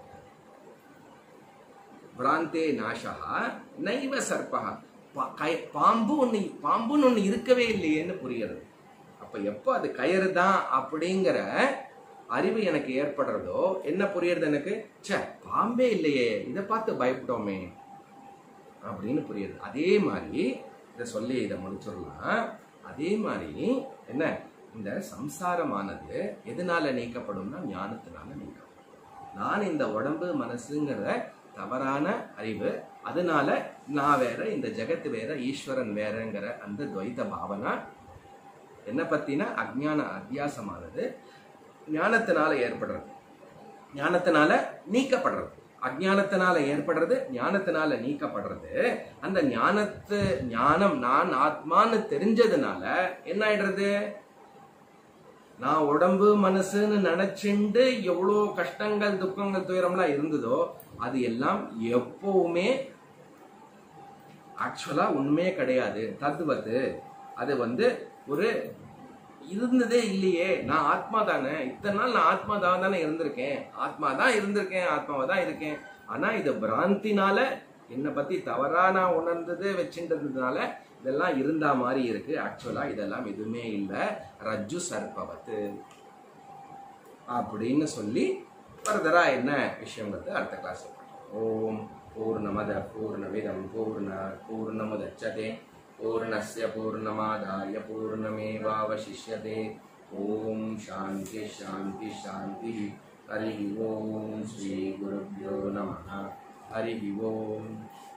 A: பிராந்தே நாசா நைவ சர்பா பா- கய- பாம்பு ஒண்ணு பாம்புன்னு ஒண்ணு இருக்கவே இல்லையேன்னு புரியுறது அப்ப எப்போ அது கயிறு தான் அப்படிங்கிற அறிவு எனக்கு ஏற்படுறதோ என்ன புரியுறது எனக்கு ச்சே பாம்பே இல்லையே இதை பார்த்து பயப்பட்டோமே அப்படின்னு புரியுது அதே மாதிரி இதை சொல்லி இதை முடிச்சிடலாம் அதே மாதிரி என்ன இந்த சம்சாரமானது எதனால நீக்கப்படும்னா ஞானத்தினால நீக்கப்படும் நான் இந்த உடம்பு மனசுங்கிற தவறான அறிவு அதனால நான் வேற இந்த ஜெகத் வேற ஈஸ்வரன் வேறங்கிற அந்த துவைத பாவனா என்ன பத்தின அஜ்ஞான அத்தியாசமானது ஞானத்தினால ஏற்படுறது ஞானத்தினால நீக்கப்படுறது அஜ்ஞானத்தினால ஏற்படுறது ஞானத்தினால நீக்கப்படுறது அந்த ஞானத்து ஞானம் நான் ஆத்மான்னு தெரிஞ்சதுனால என்ன ஆயிடுறது நான் உடம்பு மனசுன்னு நினைச்சுண்டு எவ்வளோ கஷ்டங்கள் துக்கங்கள் துயரம்லாம் இருந்ததோ அது எல்லாம் எப்பவுமே ஆக்சுவலா உண்மையே கிடையாது தத்துவத்து அது வந்து ஒரு இருந்ததே இல்லையே நான் ஆத்மா தானே இத்தனை நாள் நான் ஆத்மா தான் தானே இருந்திருக்கேன் ஆத்மா தான் இருந்திருக்கேன் ஆத்மாவா தான் இருக்கேன் ஆனா இது பிராந்தினால என்னை பத்தி தவறா நான் உணர்ந்தது வச்சுன்றதுனால இதெல்லாம் இருந்தா மாதிரி இருக்கு ஆக்சுவலா இதெல்லாம் எதுவுமே இல்லை ரஜ்ஜு சர்பவத்து அப்படின்னு சொல்லி ஃபர்தரா என்ன விஷயங்கிறது அடுத்த கிளாஸ் ஓம் பூர்ணமத பூர்ணமிதம் பூர்ண பூர்ணமுதச்சதே பூர்ணஸ்ய பூர்ணமாதாய பூர்ணமேவாவசிஷ்யதே ஓம் சாந்தி சாந்தி சாந்தி ஹரி ஓம் ஸ்ரீ குருभ्यो நமः ஹரி ஓம்